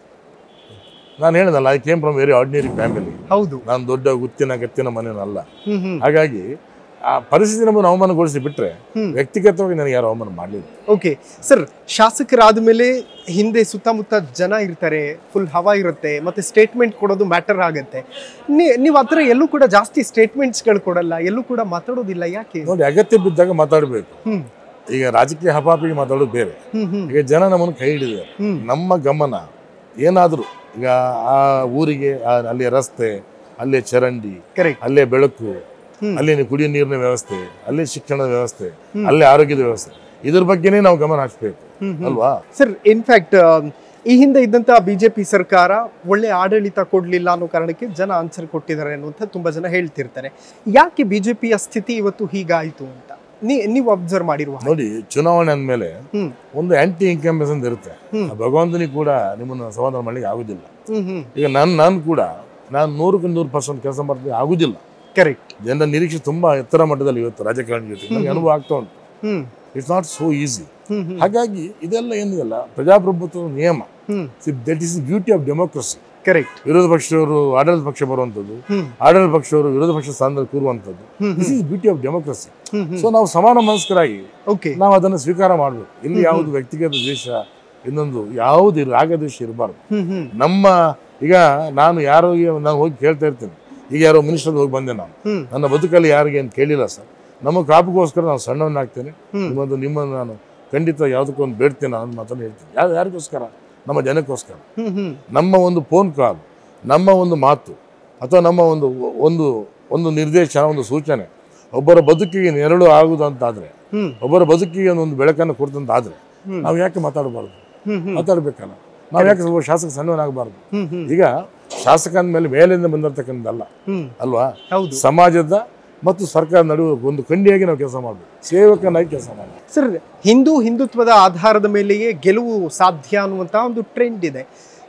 ನಾನು ಹೇಳಿದಲ್ಲ I came from very ordinary family ಹೌದು ನಾನು ದೊಡ್ಡ ಗುತ್ತಿನ ಗತ್ತಿನ ಮನೆಯಲ್ಲ ಹ್ಮ್ ಹ್ಮ್ ಹಾಗಾಗಿ ಆ ಪರಿಸ್ಥಿತಿ ನಮ್ಮನ್ನು ಅವಮಾನಗೊಳಿಸಿ ಬಿಟ್ರೆ ಹ್ಮ್. ವ್ಯಕ್ತಿಗತವಾಗಿ ನನಗೆ ಯಾರು ಅವಮಾನ ಮಾಡಲಿಲ್ಲ ಓಕೆ ಸರ್ ಶಾಸಕರಾದ ಮೇಲೆ ಹಿಂದೆ ಸುತ್ತಮುತ್ತ ಜನ ಇರ್ತಾರೆ ಫುಲ್ ಹವಾ ಇರುತ್ತೆ ಮತ್ತೆ ಸ್ಟೇಟ್ಮೆಂಟ್ ಕೊಡೋದು ಮ್ಯಾಟರ್ ಆಗುತ್ತೆ ನೀವು ಆ ಥರ ಎಲ್ಲೂ ಕೂಡ ಜಾಸ್ತಿ ಸ್ಟೇಟ್ಮೆಂಟ್ಸ್ಗಳು ಕೊಡಲ್ಲ ಎಲ್ಲೂ ಕೂಡ ಮಾತಾಡೋದಿಲ್ಲ ಯಾಕೆ ನೋಡಿ ಅಗತ್ಯ ಬಿದ್ದಾಗ ಮಾತಾಡಬೇಕು ಹ್ಮ್ ಈಗ ರಾಜಕೀಯ ಹಪಾಪಿಗೆ ಮಾತಾಡೋದು ಬೇರೆ ಹ್ಮ್ ಹ್ಮ್ ಈಗ ಜನ ನಮ್ಮನ್ನು ಕೈ ಹಿಡಿದಾರೆ ಹ್ಮ್. ನಮ್ಮ ಗಮನ ಏನಾದರೂ ಈಗ ಆ ಊರಿಗೆ ಆ- ಅಲ್ಲಿಯ ರಸ್ತೆ ಅಲ್ಲಿಯ ಚರಂಡಿ ಕರೆಕ್ಟ್ ಅಲ್ಲೇ ಬೆಳಕು ಹ್ಮ್. ಅಲ್ಲಿ ಕುಡಿಯೋ ನೀರಿನ ವ್ಯವಸ್ಥೆ ಅಲ್ಲಿ ಶಿಕ್ಷಣದ ವ್ಯವಸ್ಥೆ ಅಲ್ಲಿ ಆರೋಗ್ಯದ ವ್ಯವಸ್ಥೆ ಇದ್ರ ಬಗ್ಗೆನೇ ನಾವು ಗಮನ ಹರಿಸ್ಬೇಕು ಅಲ್ವಾ ಸರ್ ಇನ್ಫ್ಯಾಕ್ಟ್ ಈ ಹಿಂದೆ ಇದ್ದಂತ ಬಿಜೆಪಿ ಸರ್ಕಾರ ಒಳ್ಳೆ ಆಡಳಿತ ಕೊಡ್ಲಿಲ್ಲ ಅನ್ನೋ ಕಾರಣಕ್ಕೆ ಜನ ಆನ್ಸರ್ ಕೊಟ್ಟಿದ್ದಾರೆ ಅನ್ನುವಂಥ ತುಂಬಾ ಜನ ಹೇಳ್ತಿರ್ತಾರೆ ಯಾಕೆ ಬಿಜೆಪಿಯ ಸ್ಥಿತಿ ಇವತ್ತು ಹೀಗಾಯ್ತು ಅಂತ ನೀ ನೀವು ಅಬ್ಸರ್ವ್ ಮಾಡಿರುವ ಹಾಗೆ. ನೋಡಿ ಚುನಾವಣೆ ಅಂದಮೇಲೆ ಹ್ಮ್ ಒಂದು ಆಂಟಿ ಇನ್ಕಂಬೆನ್ಸ್ ಅಂತ ಇರುತ್ತೆ ಹ್ಮ್. ಆ ಭಗವಂತನಿಗೆ ಕೂಡ ನಿಮ್ಮನ್ನು ಸಮಾಧಾನ ಮಾಡ್ಲಿಕ್ಕೆ ಆಗುದಿಲ್ಲ ಹ್ಮ್ ಹ್ಮ್ ಈಗ ನಾನು ನಾನು ಕೂಡ ನಾನು ನೂರಕ್ಕೆ ನೂರು ಪರ್ಸೆಂಟ್ ಕೆಲಸ ಮಾಡ್ಲಿಕ್ಕೆ ಆಗುದಿಲ್ಲ ಕರೆಕ್ಟ್ ಜನರ ನಿರೀಕ್ಷೆ ತುಂಬಾ ಎತ್ತರ ಮಟ್ಟದಲ್ಲಿ ಇವತ್ತು ರಾಜಕಾರಣಿ ಜೊತೆ ನನಗೆ ಅನುಭವ ಆಗ್ತಾ ಉಂಟು hmm it's not so easy hmm hmm ಹಾಗಾಗಿ ಇದೆಲ್ಲ ಏನಿದೆಲ್ಲ ಪ್ರಜಾಪ್ರಭುತ್ವದ ನಿಯಮ hmm that is beauty of democracy correct ವಿರೋಧ ಪಕ್ಷದವರು ಆಡಳಿತ ಪಕ್ಷ ಬರುವಂಥದ್ದು ಹ್ಮ್ ಆಡಳಿತ ಪಕ್ಷವರು ವಿರೋಧ ಪಕ್ಷ ಸ್ಥಾನದಲ್ಲಿ ಕೂರುವಂಥದ್ದು hmm this is beauty of democracy hmm hmm so ನಾವು ಸಮಾನ ಮನಸ್ಕರಾಗಿ ಓಕೆ ನಾವು ಅದನ್ನು ಸ್ವೀಕಾರ ಮಾಡಬೇಕು ಇಲ್ಲಿ ಯಾವುದು ವ್ಯಕ್ತಿಗತ ದ್ವೇಷ ಇನ್ನೊಂದು ಯಾವುದು ರಾಗದ್ವೇಷ ಇರಬಾರ್ದು ಹ್ಮ್ ಹ್ಮ್ ನಮ್ಮ ಈಗ ನಾನು ಯಾರೋ ನಾನು ಹೋಗಿ ಕೇಳ್ತಾ ಇರ್ತೀನಿ ಈಗ ಯಾರೋ ಮಿನಿಸ್ಟರ್ ಹೋಗಿ ಬಂದೆ ನಾನು ಹ್ಮ್ ನನ್ನ ಬದುಕಲ್ಲಿ ಯಾರಿಗೆ ಏನು ಕೇಳಿಲ್ಲ ಸರ್ ನಮ್ಮ ಕಾಪಿಗೋಸ್ಕರ ನಾನು ಸಣ್ಣವನ್ನಾಗ್ತೇನೆ ಹ್ಮ್. ನಿಮ್ಮದು ನಿಮ್ಮನ್ನು ನಾನು ಖಂಡಿತ ಯಾವುದಕ್ಕೊಂದು ಬೇಡ್ತೇನೆ ಅನ್ನೋ ಮಾತನ್ನು ಹೇಳ್ತೀನಿ ಯಾವ ಯಾರಿಗೋಸ್ಕರ ನಮ್ಮ ಜನಕ್ಕೋಸ್ಕರ ಹ್ಮ್ ಹ್ಮ್ ನಮ್ಮ ಒಂದು ಫೋನ್ ಕಾಲ್ ನಮ್ಮ ಒಂದು ಮಾತು ಅಥವಾ ನಮ್ಮ ಒಂದು ಒಂದು ಒಂದು ನಿರ್ದೇಶನ ಒಂದು ಸೂಚನೆ ಒಬ್ಬರ ಬದುಕಿಗೆ ನೆರಳು ಆಗುದಂತಾದ್ರೆ ಹ್ಮ್ ಒಬ್ಬರ ಬದುಕಿಗೆ ಒಂದು ಬೆಳಕನ್ನು ಕೊಡ್ತಂತಾದ್ರೆ ಹ್ಮ್. ನಾವು ಯಾಕೆ ಮಾತಾಡಬಾರ್ದು ಹ್ಮ್ ಹ್ಮ್ ಮಾತಾಡ್ಬೇಕಲ್ಲ ನಾವು ಯಾಕೆ ಒಬ್ಬ ಶಾಸಕ ಸಣ್ಣವನಾಗಬಾರ್ದು ಹ್ಮ್ ಹ್ಮ್ ಈಗ ಶಾಸಕ ಅಂದಮೇಲೆ ಮೇಲಿಂದ ಬಂದಿರತಕ್ಕಂಥದ್ದಲ್ಲ ಹ್ಮ್ ಅಲ್ವಾ ಹೌದು ಸಮಾಜದ ಮತ್ತು ಸರ್ಕಾರ ನಡುವೆ ಒಂದು ಕಂಡಿಯಾಗಿ ನಾವು ಕೆಲಸ ಮಾಡಬೇಕು ಸೇವಕನಾಗಿ ಕೆಲಸ ಮಾಡಬೇಕು ಸರ್ ಹಿಂದೂ ಹಿಂದುತ್ವದ ಆಧಾರದ ಮೇಲೆಯೇ ಗೆಲುವು ಸಾಧ್ಯ ಅನ್ನುವಂಥ ಒಂದು ಟ್ರೆಂಡ್ ಇದೆ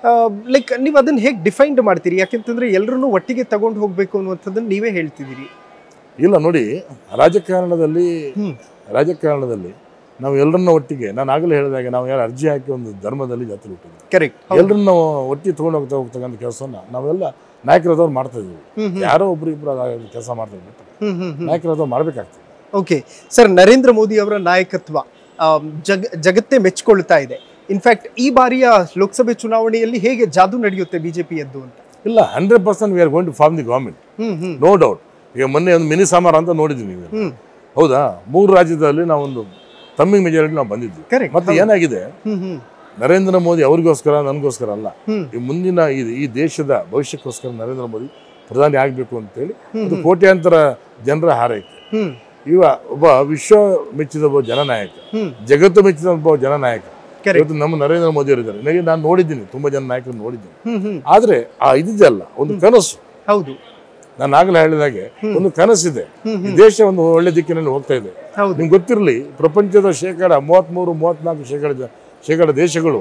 ಲೈಕ್ ನೀವು ಅದನ್ನ ಹೇಗೆ ಡಿಫೈನ್ಡ್ ಮಾಡ್ತೀರಿ ಯಾಕೆಂತಂದ್ರೆ ಎಲ್ಲರನ್ನೂ ಒಟ್ಟಿಗೆ ತಗೊಂಡು ಹೋಗ್ಬೇಕು ಅನ್ನುವಂಥದ್ದನ್ನ ನೀವೇ ಹೇಳ್ತಿದ್ದೀರಿ ಇಲ್ಲ ನೋಡಿ ರಾಜಕಾರಣದಲ್ಲಿ ಹ್ಮ್ ರಾಜಕಾರಣದಲ್ಲಿ ನಾವು ಎಲ್ಲರನ್ನ ಒಟ್ಟಿಗೆ ನಾನು ಆಗಲೇ ಹೇಳಿದಾಗೆ ನಾವು ಯಾರು ಅರ್ಜಿ ಹಾಕಿ ಒಂದು ಧರ್ಮದಲ್ಲಿ ಜಾತಿ ಹುಟ್ಟಿದ್ವಿ ಕರೆಕ್ಟ್ ಎಲ್ಲರನ್ನ ಒಟ್ಟಿಗೆ ತಗೊಂಡು ಹೋಗ್ತಾ ಹೋಗ್ತಕ್ಕಂಥ ಕೆಲಸನ ನಾವೆಲ್ಲ ನಾಯಕರಾದವ್ರು ಮಾಡ್ತಾ ಇದ್ವಿ ಹ್ಮ್ ಹ್ಮ್ ಯಾರೋ ಒಬ್ರು ಇಬ್ರು ಕೆಲಸ ಮಾಡ್ತಾ ಇದ್ಬಿಟ್ಟು ಹ್ಮ್ ಹ್ಮ್ ಹ್ಮ್ ನಾಯಕರಾದವ್ರು ಮಾಡ್ಬೇಕಾಗ್ತದೆ ಓಕೆ ಸರ್ ನರೇಂದ್ರ ಮೋದಿ ಅವರ ನಾಯಕತ್ವ ಆಮ್, ಜಗ ಜಗತ್ತೇ ಮೆಚ್ಚಿಕೊಳ್ತಾ ಇದೆ ಇನ್ಫ್ಯಾಕ್ಟ್ ಈ ಬಾರಿಯ ಲೋಕಸಭೆ ಚುನಾವಣೆಯಲ್ಲಿ ಹೇಗೆ ಜಾದು ನಡೆಯುತ್ತೆ ಬಿಜೆಪಿಯದ್ದು ಅಂತ ಇಲ್ಲ hundred percent we are going to form the government hmm hmm no doubt ಈಗ ಮೊನ್ನೆ ಒಂದು ಮಿನಿ ಸಾಮಾರ್ ಅಂತ ನೋಡಿದ್ವಿ ನೀವು ಹ್ಮ್ ಹೌದಾ ಮೂರು ರಾಜ್ಯದಲ್ಲಿ ನಾವೊಂದು ತಮ್ಮಿಂಗ್ ಮೆಜಾರಿಟಿ ನಾವು ಬಂದಿದ್ವಿ ಕರೆಕ್ಟ್ ಮತ್ತೆ ಏನಾಗಿದೆ ಹ್ಮ್ ಹ್ಮ್ ನರೇಂದ್ರ ಮೋದಿ ಅವ್ರಿಗೋಸ್ಕರ ನನಗೋಸ್ಕರ ಅಲ್ಲ ಹ್ಮ್ ಈ ಮುಂದಿನ ಈ ಈ ದೇಶದ ಭವಿಷ್ಯಕ್ಕೋಸ್ಕರ ನರೇಂದ್ರ ಮೋದಿ ಪ್ರಧಾನಿ ಆಗಬೇಕು ಅಂತೇಳಿ ಹ್ಮ್ ಅದು ಕೋಟ್ಯಾಂತರ ಜನರ ಹಾರೈಕೆ ಹ್ಮ್ ಇವ ಒಬ್ಬ ವಿಶ್ವ ಮೆಚ್ಚಿದ ಒಬ್ಬ ಜನನಾಯಕ ಹ್ಮ್ ಜಗತ್ತು ಮೆಚ್ಚಿದ ಒಬ್ಬ ಜನನಾಯಕ ಕರೆಕ್ಟ್ ಇವತ್ತು ನಮ್ಮ ನರೇಂದ್ರ ಮೋದಿ ಅವರಿದ್ದಾರೆ ನನಗೆ ನಾನು ನೋಡಿದ್ದೀನಿ ತುಂಬಾ ಜನ ನಾಯಕರನ್ನು ನೋಡಿದ್ದೀನಿ ಹ್ಮ್ ಹ್ಮ್ ಆದ್ರೆ ಆ ಇದಿದೆಯಲ್ಲ ಒಂದು ಕನಸು ಹೌದು ನಾನು ಆಗಲೇ ಹೇಳಿದಾಗೆ ಒಂದು ಕನಸಿದೆ ಹ್ಮ್ ಈ ದೇಶ ಒಂದು ಒಳ್ಳೆ ದಿಕ್ಕಿನಲ್ಲಿ ಹೋಗ್ತಾ ಇದೆ ಹೌದು ನಿಮ್ಗೆ ಗೊತ್ತಿರಲಿ ಪ್ರಪಂಚದ ಶೇಕಡ ಮೂವತ್ತ್ಮೂರು ಮೂವತ್ನಾಲ್ಕು ಶೇಕಡ ಜ- ಶೇಕಡ ದೇಶಗಳು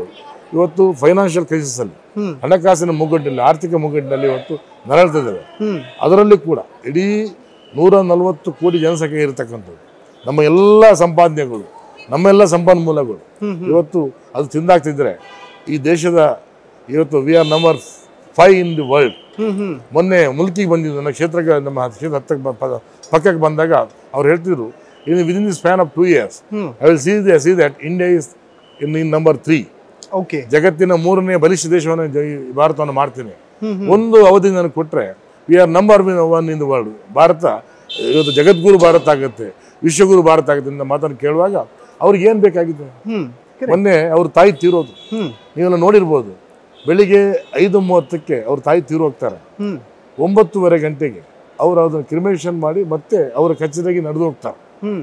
ಇವತ್ತು ಫೈನಾನ್ಷಿಯಲ್ ಕ್ರೈಸಿಸ್ ಅಲ್ಲಿ ಹ್ಮ್. ಹಣಕಾಸಿನ ಮುಗ್ಗಟ್ಟಿನಲ್ಲಿ ಆರ್ಥಿಕ ಮುಗ್ಗಟ್ಟಿನಲ್ಲಿ ಇವತ್ತು ನರಳ್ತಿದ್ದೇವೆ ಹ್ಮ್ ಅದರಲ್ಲಿ ಕೂಡ ಇಡೀ ನೂರ ನಲವತ್ತು ಕೋಟಿ ಜನಸಂಖ್ಯೆ ಇರತಕ್ಕಂಥದ್ದು ನಮ್ಮ ಎಲ್ಲ ಸಂಪಾದನೆಗಳು ನಮ್ಮೆಲ್ಲ ಸಂಪನ್ಮೂಲಗಳು ಹ್ಮ್, ಇವತ್ತು ಅದು ತಿಂದಾಗ್ತಿದ್ರೆ ಈ ದೇಶದ ಇವತ್ತು we are number five in the world hmm hmm ಮೊನ್ನೆ ಮುಲ್ಕಿಗೆ ಬಂದಿದ್ದು ನನ್ನ ಕ್ಷೇತ್ರಕ್ಕೆ ನಮ್ಮ ಕ್ಷೇತ್ರ ಹತ್ತಕ್ಕೆ ಬ- ಪ- ಪಕ್ಕಕ್ಕೆ ಬಂದಾಗ ಅವ್ರು ಹೇಳ್ತಿದ್ರು in within the span of two years hmm. I will see the see that India is in in number three okay ಜಗತ್ತಿನ ಮೂರನೇ ಬಲಿಷ್ಠ ದೇಶವನ್ನು ಜ- ಈ ಭಾರತವನ್ನು ಮಾಡ್ತೀನಿ ಹ್ಮ್ ಒಂದು ಅವಧಿ ನನಗೆ ಕೊಟ್ಟರೆ we are number one in the world Bharat ಇವತ್ತು ಜಗದ್ಗುರು ಭಾರತ ಆಗುತ್ತೆ ವಿಶ್ವಗುರು ಭಾರತ ಆಗುತ್ತೆ ಅಂತ ಮಾತನ್ನು ಕೇಳುವಾಗ ಅವ್ರಿಗೆ ಏನು ಬೇಕಾಗಿದೆ ಹ್ಮ್ ಮೊನ್ನೆ ಅವ್ರ ತಾಯಿ ತೀರೋದು ಹ್ಮ್ ನೀವೆಲ್ಲ ನೋಡಿರ್ಬೋದು ಬೆಳಿಗ್ಗೆ ಐದು ಮೂವತ್ತಕ್ಕೆ ಅವ್ರ ತಾಯಿ ತೀರು ಹೋಗ್ತಾರೆ ಹ್ಮ್ ಒಂಬತ್ತುವರೆ ಗಂಟೆಗೆ ಅವರು ಅದನ್ನು ಕ್ರಿಮೇಷನ್ ಮಾಡಿ ಮತ್ತೆ ಅವರ ಕಚೇರಿಗೆ ನಡೆದು ಹೋಗ್ತಾರೆ ಹ್ಮ್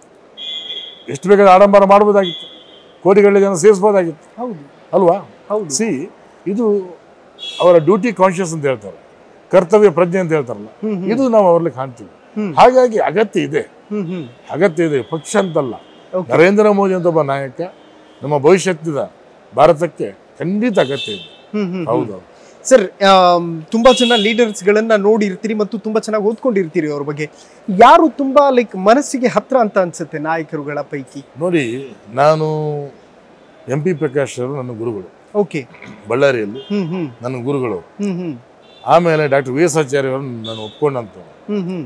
ಎಷ್ಟು ಬೇಕಾದ ಆಡಂಬರ ಮಾಡ್ಬೋದಾಗಿತ್ತು ಕೋಟಿಗಳ ಜನ ಸೇರಿಸ್ಬೋದಾಗಿತ್ತು ಹೌದು ಅಲ್ವಾ ಹೌದು ಸಿ ಇದು ಅವರ ಡ್ಯೂಟಿ ಕಾನ್ಷಿಯಸ್ ಅಂತ ಹೇಳ್ತಾರೆ ಕರ್ತವ್ಯ ಪ್ರಜ್ಞೆ ಅಂತ ಹೇಳ್ತಾರಲ್ಲ ಹ್ಮ್, ಇದು ನಾವು ಅವರಲ್ಲಿ ಕಾಣ್ತೀವಿ ಹ್ಮ್. ಹಾಗಾಗಿ ಅಗತ್ಯ ಇದೆ ಹ್ಮ್ ಹ್ಮ್ ಅಗತ್ಯ ಇದೆ ಪಕ್ಷ ಅಂತಲ್ಲ Okay. ನರೇಂದ್ರ ಮೋದಿ ಅಂತ ಒಬ್ಬ ನಾಯಕ ನಮ್ಮ ಭವಿಷ್ಯತ್ತಿನ ಭಾರತಕ್ಕೆ ಖಂಡಿತ ಅಗತ್ಯ ಇದೆ ಹ್ಮ್ ಹ್ಮ್ ಹೌದು ಸರ್ ತುಂಬಾ ಜನ ಲೀಡರ್ಸ್ ಗಳನ್ನ ನೋಡಿರ್ತೀರಿ ಮತ್ತು ತುಂಬಾ ಚೆನ್ನಾಗಿ ಓದ್ಕೊಂಡಿರ್ತೀರಿ ಅವ್ರ ಬಗ್ಗೆ ಯಾರು ತುಂಬಾ ಲೈಕ್ ಮನಸ್ಸಿಗೆ ಹತ್ರ ಅಂತ ಅನ್ಸುತ್ತೆ ನಾಯಕರುಗಳ ಪೈಕಿ ನೋಡಿ ನಾನು ಎಂ ಪಿ ಪ್ರಕಾಶ್ ಅವರು ನನ್ನ ಗುರುಗಳು ಓಕೆ ಬಳ್ಳಾರಿಯಲ್ಲಿ ಹ್ಮ್ ಹ್ಮ್ ನನ್ನ ಗುರುಗಳು ಹ್ಮ್ ಹ್ಮ್ ಆಮೇಲೆ ಡಾಕ್ಟರ್ ವಿ ಎಸ್ ಆಚಾರ್ಯ ಅವರನ್ನು ನಾನು ಒಪ್ಕೊಂಡಂತ ಹ್ಮ್ ಹ್ಮ್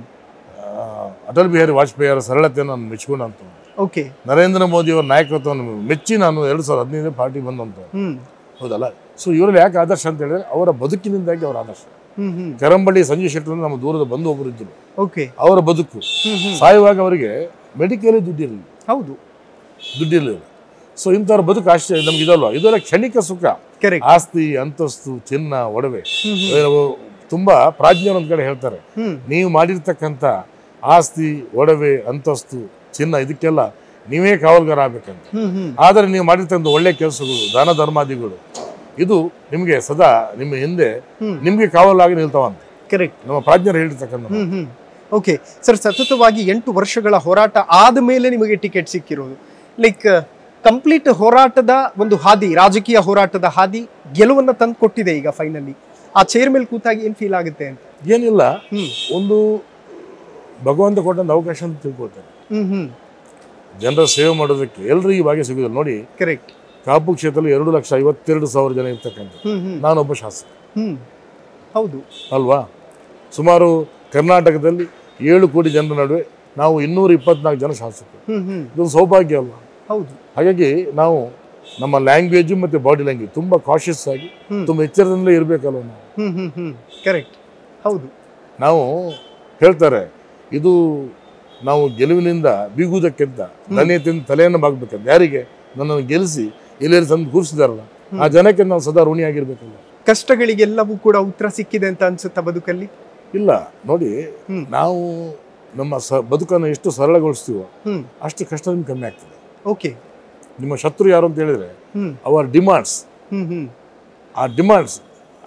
ಅಟಲ್ ಬಿಹಾರಿ ವಾಜಪೇಯಿ ಅವರ ಸರಳತೆಯನ್ನು ನಾನು ಮೆಚ್ಕೊಂಡಂತ ಓಕೆ ನರೇಂದ್ರ ಮೋದಿ ಅವರ ನಾಯಕತ್ವವನ್ನು ಮೆಚ್ಚಿ ನಾನು ಎರಡು ಸಾವಿರದ ಹದಿನೈದು ಪಾರ್ಟಿ ಬಂದಂತ ಹ್ಮ್ ಹೌದಲ್ಲ ಸೊ ಇವರಲ್ಲಿ ಯಾಕೆ ಆದರ್ಶ ಅಂತ ಹೇಳಿದ್ರೆ ಅವರ ಬದುಕಿನಿಂದಾಗಿ ಅವರ ಆದರ್ಶ ಹ್ಮ್ ಹ್ಮ್ ಕರಂಬಳ್ಳಿ ಸಂಜಯ್ ಶೆಟ್ಟರ್ ನಮ್ಮ ದೂರದ ಬಂಧು ಒಬ್ಬರು ಇದ್ದರು ಓಕೆ ಅವರ ಬದುಕು ಹ್ಮ್ ಹ್ಮ್ ಸಾಯುವಾಗ ಅವರಿಗೆ ಮೆಡಿಕಲ್ ದುಡ್ಡಿರಲಿಲ್ಲ ಹೌದು ದುಡ್ಡಿರಲಿಲ್ಲ ಸೊ ಇಂಥವ್ರ ಬದುಕು ಆಶ್ಚರ್ಯ ನಮ್ಗೆ ಇದಲ್ವಾ ಇದೆಲ್ಲ ಕ್ಷಣಿಕ ಸುಖ ಕರೆಕ್ಟ್ ಆಸ್ತಿ ಅಂತಸ್ತು ಚಿನ್ನ ಒಡವೆ ಇವು ತುಂಬಾ ಪ್ರಾಜ್ಞರು ಒಂದ್ ಕಡೆ ಹೇಳ್ತಾರೆ ಹ್ಮ್ ನೀವು ಮಾಡಿರ್ತಕ್ಕಂಥ ಆಸ್ತಿ ಒಡವೆ ಅಂತಸ್ತು ಚಿನ್ನ ಇದಕ್ಕೆಲ್ಲ ನೀವೇ ಕಾವಲ್ಗಾರ ಆಗ್ಬೇಕಂತ ಹ್ಮ್ ಹ್ಮ್ ಆದರೆ ನೀವು ಮಾಡಿರ್ತಕ್ಕಂಥ ಒಳ್ಳೆ ಕೆಲಸಗಳು ದಾನ ಧರ್ಮಾದಿಗಳು ಇದು ನಿಮಗೆ ಸದಾ ನಿಮ್ಮ ಹಿಂದೆ ಹ್ಮ್. ನಿಮಗೆ ಕಾವಲಾಗಿ ನಿಲ್ತಾವಂತ ಕರೆಕ್ಟ್ ನಮ್ಮ ಪ್ರಾಜ್ಞರು ಹೇಳ್ತಕ್ಕಂಥ ಹ್ಮ್ ಹ್ಮ್ ಓಕೆ ಸರ್ ಸತತವಾಗಿ ಎಂಟು ವರ್ಷಗಳ ಹೋರಾಟ ಆದ ಮೇಲೆ ನಿಮಗೆ ಟಿಕೆಟ್ ಸಿಕ್ಕಿರೋದು ಲೈಕ್ ಕಂಪ್ಲೀಟ್ ಹೋರಾಟದ ಒಂದು ಹಾದಿ ರಾಜಕೀಯ ಹೋರಾಟದ ಹಾದಿ ಗೆಲುವನ್ನ ತಂದು ಕೊಟ್ಟಿದೆ ಈಗ ಫೈನಲಿ ಆ ಚೇರ್ ಮೇಲೆ ಕೂತಾಗ ಏನ್ ಫೀಲ್ ಆಗುತ್ತೆ ಅಂತ ಏನಿಲ್ಲ ಹ್ಮ್ ಒಂದು ಭಗವಂತ ಕೊಟ್ಟಂತ ಅವಕಾಶ ಅಂತ ತಿಳ್ಕೊಳ್ತಾರೆ ಹ್ಮ್ ಹ್ಮ್ ಜನರ ಸೇವೆ ಮಾಡೋದಕ್ಕೆ ಎಲ್ರಿಗೂ ಈ ಭಾಗ್ಯ ಸಿಗೋದಿಲ್ಲ ನೋಡಿ ಕರೆಕ್ಟ್ ಕಾಪು ಕ್ಷೇತ್ರದಲ್ಲಿ ಎರಡು ಲಕ್ಷ ಐವತ್ತೆರಡು ಸಾವಿರ ಜನ ಇರ್ತಕ್ಕಂಥ ಹ್ಮ್ ಹ್ಮ್ ನಾನೊಬ್ಬ ಶಾಸಕ ಹ್ಮ್ ಹೌದು ಅಲ್ವಾ ಸುಮಾರು ಕರ್ನಾಟಕದಲ್ಲಿ ಏಳು ಕೋಟಿ ಜನರ ನಡುವೆ ನಾವು ಇನ್ನೂರ ಇಪ್ಪತ್ನಾಲ್ಕು ಜನ ಶಾಸಕರು ಹ್ಮ್ ಹ್ಮ್ ಇದೊಂದು ಸೌಭಾಗ್ಯ ಅಲ್ವಾ ಹೌದು ಹಾಗಾಗಿ ನಾವು ನಮ್ಮ ಲ್ಯಾಂಗ್ವೇಜು ಮತ್ತು ಬಾಡಿ ಲ್ಯಾಂಗ್ವೇಜ್ ತುಂಬ ಕಾಷಿಯಸ್ ಆಗಿ ಹ್ಮ್. ತುಂಬ ಎಚ್ಚರದಿಂದಲೇ ಇರಬೇಕಲ್ವ ನಾವು ಹ್ಮ್ ಹ್ಮ್ ಹ್ಮ್ ಕರೆಕ್ಟ್ ಹೌದು ನಾವು ಹೇಳ್ತಾರೆ ಇದು ನಾವು ಗೆಲುವಿನಿಂದ ಬೀಗುವುದಕ್ಕಿಂತ ಧನ್ಯತೆಯಿಂದ ತಲೆಯನ್ನು ಬಾಗ್ಬೇಕಂತ ಯಾರಿಗೆ ನನ್ನನ್ನು ಗೆಲ್ಲಿಸಿ ಎಲ್ಲರೂ ತಂದು ಕೂರಿಸಿದಾರಲ್ಲ ಆ ಜನಕ್ಕೆ ನಾವು ಸದಾ ಋಣಿಯಾಗಿರ್ಬೇಕಲ್ಲ ಕಷ್ಟಗಳಿಗೆಲ್ಲವೂ ಕೂಡ ಉತ್ತರ ಸಿಕ್ಕಿದೆ ಅಂತ ಅನ್ಸುತ್ತಾ ಬದುಕಲ್ಲಿ ಇಲ್ಲ ನೋಡಿ ಹ್ಮ್. ನಾವು ನಮ್ಮ ಸ ಬದುಕನ್ನು ಎಷ್ಟು ಸರಳಗೊಳಿಸ್ತೀವೋ ಹ್ಮ್ ಅಷ್ಟು ಕಷ್ಟ ನಿಮ್ಗೆ ಕಮ್ಮಿ ಆಗ್ತದೆ ಓಕೆ ನಿಮ್ಮ ಶತ್ರು ಯಾರು ಅಂತ ಹೇಳಿದ್ರೆ ಹ್ಮ್ ಅವರ ಡಿಮಾಂಡ್ಸ್ ಹ್ಮ್ ಹ್ಮ್ ಆ ಡಿಮಾಂಡ್ಸ್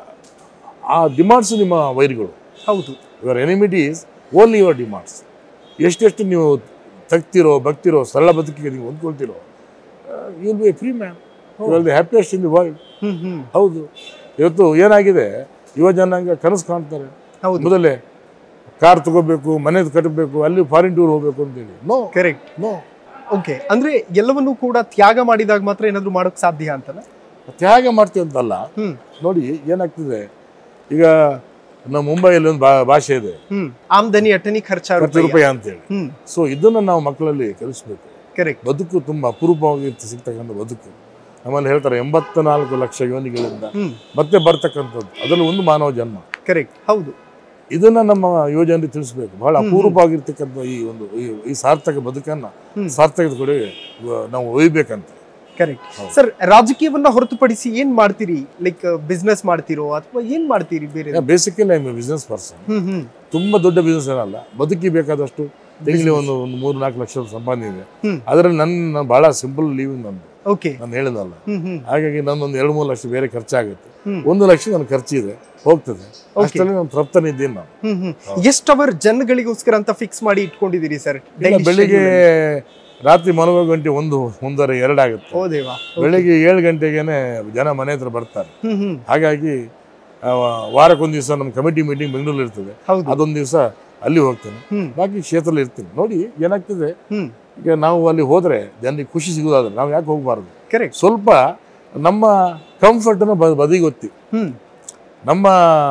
ಆ ಡಿಮಾಂಡ್ಸ್ ನಿಮ್ಮ ವೈರಿಗಳು ಹೌದು your enmity is only your demands ಎಷ್ಟೆಷ್ಟು ನೀವು ತಗ್ತಿರೋ ಭಕ್ತಿರೋ ಸರಳ ಬದುಕಿಗೆ ನೀವು ಹೊಂದ್ಕೊಳ್ತಿರೋ will be a free man you the happiest in the world hmm hmm ಹೌದು ಇವತ್ತು ಏನಾಗಿದೆ ಯುವ ಜನಾಂಗ ಕನಸು ಕಾಣ್ತಾರೆ ಹೌದು ಮೊದಲೇ ಕಾರ್ ತಗೋಬೇಕು ಮನೆ ಕಟ್ಟಬೇಕು ಅಲ್ಲಿ ಫಾರಿನ್ ಟೂರ್ ಹೋಗ್ಬೇಕು ಅಂತೇಳಿ ನೋ ಕರೆಕ್ಟ್ ನೋ ಓಕೆ ಅಂದ್ರೆ ಎಲ್ಲವನ್ನೂ ಕೂಡ ತ್ಯಾಗ ಮಾಡಿದಾಗ ಮಾತ್ರ ಏನಾದ್ರು ಮಾಡೋಕ್ ಸಾಧ್ಯ ಅಂತಲ್ಲ ತ್ಯಾಗ ಮಾಡ್ತೀವಿ ಅಂತಲ್ಲ ಹ್ಮ್ ನೋಡಿ ಏನಾಗ್ತದೆ ಈಗ ನಮ್ಮ ಮುಂಬೈಯಲ್ಲಿ ಒಂದು ಭಾ- ಭಾಷೆ ಇದೆ ಹ್ಮ್ ಆಮ್ದನಿ ಅಟನಿ ಖರ್ಚ ಹತ್ತು ರೂಪಾಯಿ ಅಂತೇಳಿ ಹ್ಮ್ ಸೊ ಇದನ್ನು ನಾವು ಮಕ್ಕಳಲ್ಲಿ ಕಲಿಸ್ಬೇಕು ಕರೆಕ್ಟ್ ಬದುಕು ತುಂಬ ಅಪರೂಪವಾಗಿ ಸಿಗ್ತಕ್ಕಂಥ ಬದುಕು ನಮ್ಮಲ್ಲಿ ಹೇಳ್ತಾರೆ ಎಂಬತ್ತ ನಾಲ್ಕು ಲಕ್ಷ ಯೋನಿಗಳಿಂದ ಹ್ಮ್ ಮತ್ತೆ ಬರ್ತಕ್ಕಂಥದ್ದು ಅದರಲ್ಲಿ ಒಂದು ಮಾನವ ಜನ್ಮ ಕರೆಕ್ಟ್ ಹೌದು ಇದನ್ನ ನಮ್ಮ ಯುವಜನರಿಗೆ ತಿಳಿಸ್ಬೇಕು ಬಹಳ ಅಪೂರ್ವವಾಗಿರ್ತಕ್ಕಂಥ ಈ ಒಂದು ಈ- ಈ ಸಾರ್ಥಕ ಬದುಕನ್ನ ಹ್ಮ್. ಸಾರ್ಥಕದ ಕಡೆ ವ- ನಾವು ಒಯ್ಬೇಕಂತ ಕರೆಕ್ಟ್ ಸರ್ ರಾಜಕೀಯವನ್ನ ಹೊರತುಪಡಿಸಿ ಏನ್ ಮಾಡ್ತೀರಿ ಲೈಕ್ ಬಿಸ್ನೆಸ್ ಮಾಡ್ತಿರೋ ಅಥವಾ ಏನ್ ಮಾಡ್ತೀರಿ ಬೇರೆ basically I business person hmm hmm ತುಂಬ ದೊಡ್ಡ ಬಿಸ್ನೆಸ್ ಏನಲ್ಲ ಬದುಕಿ ಬೇಕಾದಷ್ಟು ತಿಂಗಳಿಗೆ ಒಂದು ಒಂದು ಮೂರು ನಾಲ್ಕು ಲಕ್ಷ ಸಂಪಾದನೆ ಇದೆ ಹ್ಮ್. ಅದರಲ್ಲಿ ನನ್ನ ಬಹಳ ಸಿಂಪಲ್ ಲೀವಿಂಗ್ ನಂದು ಓಕೆ ನಾನು ಹೇಳಿದಲ್ಲ ಹ್ಮ್ ಹ್ಮ್ ಹಾಗಾಗಿ ನನ್ನೊಂದು ಎರಡು ಮೂರು ಲಕ್ಷ ಬೇರೆ ಖರ್ಚಾಗುತ್ತೆ ಹ್ಮ್. ಒಂದು ಲಕ್ಷ ನನ್ನ ಖರ್ಚಿದೆ ಹೋಗ್ತದೆ ಅಷ್ಟರಲ್ಲಿ ನಾನು ತೃಪ್ತನಿದ್ದೀನಿ ನಾನು ಹ್ಮ್ ಹ್ಮ್ ಎಷ್ಟು ಅವರ್ ಜನಗಳಿಗೋಸ್ಕರ ಅಂತ ಫಿಕ್ಸ್ ಮಾಡಿ ಇಟ್ಕೊಂಡಿದ್ದೀರಿ ಸರ್ ಇಲ್ಲ ಬೆಳಿಗ್ಗೆ ರಾತ್ರಿ ಮಲಗೋ ಗಂಟೆ ಒಂದು ಒಂದೂವರೆ ಎರಡಾಗುತ್ತೆ ಓ ದೇವಾ ಬೆಳಿಗ್ಗೆ ಏಳು ಗಂಟೆಗೇನೆ ಜನ ಮನೆ ಹತ್ರ ಬರ್ತಾರೆ ಹ್ಮ್ ಹ್ಮ್ ಹಾಗಾಗಿ ಆ, ವಾರಕ್ಕೊಂದು ದಿವಸ ನಮ್ಮ ಕಮಿಟಿ ಮೀಟಿಂಗ್ ಬೆಂಗಳೂರಲ್ಲಿ ಇರ್ತದೆ ಹೌದು ಅದೊಂದು ದಿವಸ ಅಲ್ಲಿ ಹೋಗ್ತೇನೆ ಹ್ಮ್ ಬಾಕಿ ಕ್ಷೇತ್ರದಲ್ಲಿ ಇರ್ತೀನಿ ನೋಡಿ ಏನಾಗ್ತದೆ ಹ್ಮ್ ಈಗ ನಾವು ಅಲ್ಲಿ ಹೋದ್ರೆ ಜನರಿಗೆ ಖುಷಿ ಸಿಗೋದಾದ್ರೆ ನಾವು ಯಾಕೆ ಹೋಗಬಾರ್ದು ಕರೆಕ್ಟ್ ಸ್ವಲ್ಪ ನಮ್ಮ ಕಂಫರ್ಟನ್ನು ಬ ಬದಿಗೊತ್ತಿ ಹ್ಮ್ ನಮ್ಮ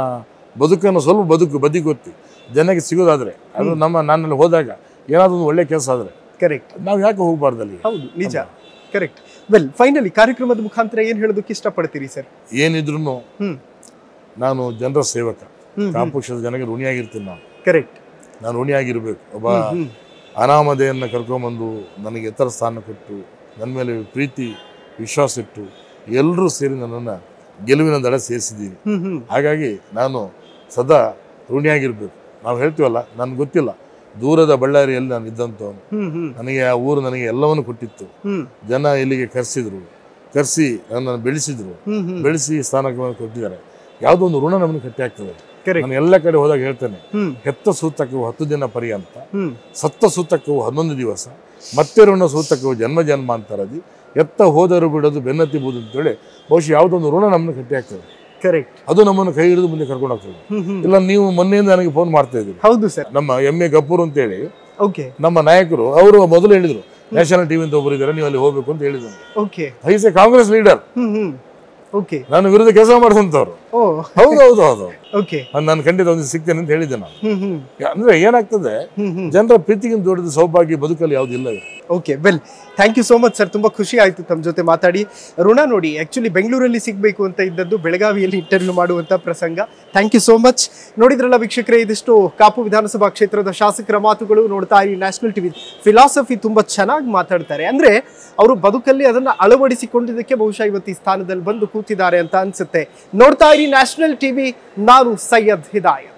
ಬದುಕನ್ನು ಸ್ವಲ್ಪ ಬದುಕು ಬದಿಗೊತ್ತಿ ಜನಕ್ಕೆ ಸಿಗೋದಾದ್ರೆ ಅದು ನಮ್ಮ ನನ್ನಲ್ಲಿ ಹೋದಾಗ ಏನಾದ್ರು ಒಂದು ಒಳ್ಳೆ ಕೆಲಸ ಆದ್ರೆ ಕರೆಕ್ಟ್ ನಾವು ಯಾಕೆ ಹೋಗಬಾರ್ದು ಅಲ್ಲಿ ಹೌದು ನಿಜ ಕರೆಕ್ಟ್ ವೆಲ್ ಫೈನಲಿ ಕಾರ್ಯಕ್ರಮದ ಮುಖಾಂತರ ಏನ್ ಹೇಳೋದಕ್ಕೆ ಇಷ್ಟಪಡ್ತೀರಿ ಸರ್ ಏನಿದ್ರು ಹ್ಮ್ ನಾನು ಜನರ ಸೇವಕ ಹ್ಮ್ ಕಾಪು ಪಕ್ಷದ ಜನಕ್ಕೆ ಋಣಿಯಾಗಿರ್ತೀನಿ ನಾನು ಕರೆಕ್ಟ್ ನಾನು ಋಣಿಯಾಗಿರ್ಬೇಕು ಒಬ್ಬ ಹ್ಮ್ ಅನಾಮಧೆಯನ್ನು ಕರ್ಕೊಂಬಂದು ನನಗೆ ಎತ್ತರ ಸ್ಥಾನ ಕೊಟ್ಟು ನನ್ನ ಮೇಲೆ ಪ್ರೀತಿ ವಿಶ್ವಾಸ ಇಟ್ಟು ಎಲ್ಲರೂ ಸೇರಿ ನನ್ನನ್ನು ಗೆಲುವಿನ ದಡ ಸೇರಿಸಿದ್ದೀನಿ ಹ್ಮ್ ಹ್ಮ್ ಹಾಗಾಗಿ ನಾನು ಸದಾ ಋಣಿಯಾಗಿರ್ಬೇಕು ನಾವು ಹೇಳ್ತೀವಲ್ಲ ನನಗೆ ಗೊತ್ತಿಲ್ಲ ದೂರದ ಬಳ್ಳಾರಿಯಲ್ಲಿ ನಾನು ಇದ್ದಂಥವನು ಹ್ಮ್ ಹ್ಮ್ ನನಗೆ ಆ ಊರು ನನಗೆ ಎಲ್ಲವನ್ನು ಕೊಟ್ಟಿತ್ತು ಹ್ಮ್ ಜನ ಇಲ್ಲಿಗೆ ಕರೆಸಿದ್ರು ಕರೆಸಿ ನನ್ನನ್ನು ಬೆಳೆಸಿದ್ರು ಹ್ಮ್ ಹ್ಮ್ ಬೆಳೆಸಿ ಸ್ಥಾನಕ್ಕೆ ಕೊಟ್ಟಿದ್ದಾರೆ ಯಾವುದೋ ಒಂದು ಋಣ ನಮ್ಮನ್ನು ಕಟ್ಟಿ ಆಗ್ತದೆ ಕರೆಕ್ಟ್ ನಾನು ಎಲ್ಲ ಕಡೆ ಹೋದಾಗ ಹೇಳ್ತೇನೆ ಹ್ಮ್ ಹೆತ್ತ ಸೂತಕವು ಹತ್ತು ದಿನ ಪರ್ಯಂತ ಹ್ಮ್ ಸತ್ತ ಸೂತಕವು ಹನ್ನೊಂದು ದಿವಸ ಮತ್ತೆ ಋಣ ಸೂತಕವು ಜನ್ಮ ಜನ್ಮಾಂತರದಿ ಎತ್ತ ಹೋದರು ಬಿಡೋದು ಬೆನ್ನತ್ತಿಬೋದು ಅಂತೇಳಿ ಬಹುಶಃ ಯಾವುದೊಂದು ಋಣ ನಮ್ಮನ್ನು ಕಟ್ಟಿ ಆಗ್ತದೆ ಕರೆಕ್ಟ್ ಅದು ನಮ್ಮನ್ನು ಕೈ ಹಿಡಿದು ಮುಂದೆ ಕರ್ಕೊಂಡು ಹೋಗ್ತದೆ ಹ್ಮ್ ಹ್ಮ್ ಇಲ್ಲ ನೀವು ಮೊನ್ನೆಯಿಂದ ನನಗೆ ಫೋನ್ ಮಾಡ್ತಾ ಇದ್ದೀರಿ ಹೌದು ಸರ್ ನಮ್ಮ ಎಮ್ ಎ ಗಪ್ಪೂರ್ ಅಂತೇಳಿ ಓಕೆ ನಮ್ಮ ನಾಯಕರು ಅವರು ಮೊದಲು ಹೇಳಿದರು ನ್ಯಾಷನಲ್ ಟಿವಿ ಅಂತ ಒಬ್ಬರು ಇದ್ದಾರೆ ನೀವು ಅಲ್ಲಿ ಹೋಗ್ಬೇಕು ಅಂತ ಹೇಳಿದ್ರು okay is a Congress leader hmm hmm okay ನಾನು ವಿರುದ್ಧ ಕೆಲಸ ಮಾಡಿದಂಥವ್ರು ಓ ಹೌದು ಹೌದು ಹೌದು ಓಕೆ ನಾನು ಖಂಡಿತ ಒಂದು ಸಿಗ್ತೇನೆ ಅಂತ ಹೇಳಿದ್ದೆ ನಾನು ಹ್ಮ್ ಹ್ಮ್ ಅಂದ್ರೆ ಏನಾಗ್ತದೆ ಹ್ಮ್ ಹ್ಮ್ ಜನರ ಪ್ರೀತಿಗಿಂತ ದೊಡ್ಡದು ಸೌಭಾಗ್ಯ ಬದುಕಲ್ಲಿ ಯಾವುದಿಲ್ಲ ಇದು. Okay well thank you so much sir ತುಂಬಾ ಖುಷಿ ಆಯ್ತು ತಮ್ಮ ಜೊತೆ ಮಾತಾಡಿ ಋಣ ನೋಡಿ ಆಕ್ಚುಲಿ ಬೆಂಗಳೂರಲ್ಲಿ ಸಿಗಬೇಕು ಅಂತ ಇದ್ದದ್ದು ಬೆಳಗಾವಿಯಲ್ಲಿ ಇಂಟರ್ವ್ಯೂ ಮಾಡುವಂತ ಪ್ರಸಂಗ ಥ್ಯಾಂಕ್ ಯು ಸೋ ಮಚ್ ನೋಡಿದ್ರಲ್ಲ ವೀಕ್ಷಕರೇ ಇದಿಷ್ಟು ಕಾಪು ವಿಧಾನಸಭಾ ಕ್ಷೇತ್ರದ ಶಾಸಕರ ಮಾತುಗಳು ನೋಡ್ತಾ ಇರಿ ನ್ಯಾಷನಲ್ ಟಿವಿ ಫಿಲಾಸಫಿ ತುಂಬಾ ಚೆನ್ನಾಗಿ ಮಾತಾಡ್ತಾರೆ ಅಂದ್ರೆ ಅವರು ಬದುಕಲ್ಲಿ ಅದನ್ನ ಅಳವಡಿಸಿಕೊಂಡಿದ್ದಕ್ಕೆ ಬಹುಶಃ ಇವತ್ತು ಈ ಸ್ಥಾನದಲ್ಲಿ ಬಂದು ಕೂತಿದ್ದಾರೆ ಅಂತ ಅನ್ಸುತ್ತೆ ನೋಡ್ತಾ ಇರಿ ನ್ಯಾಷನಲ್ ಟಿವಿ ನಾನು ಸೈಯದ್ ಹಿದಾಯತ್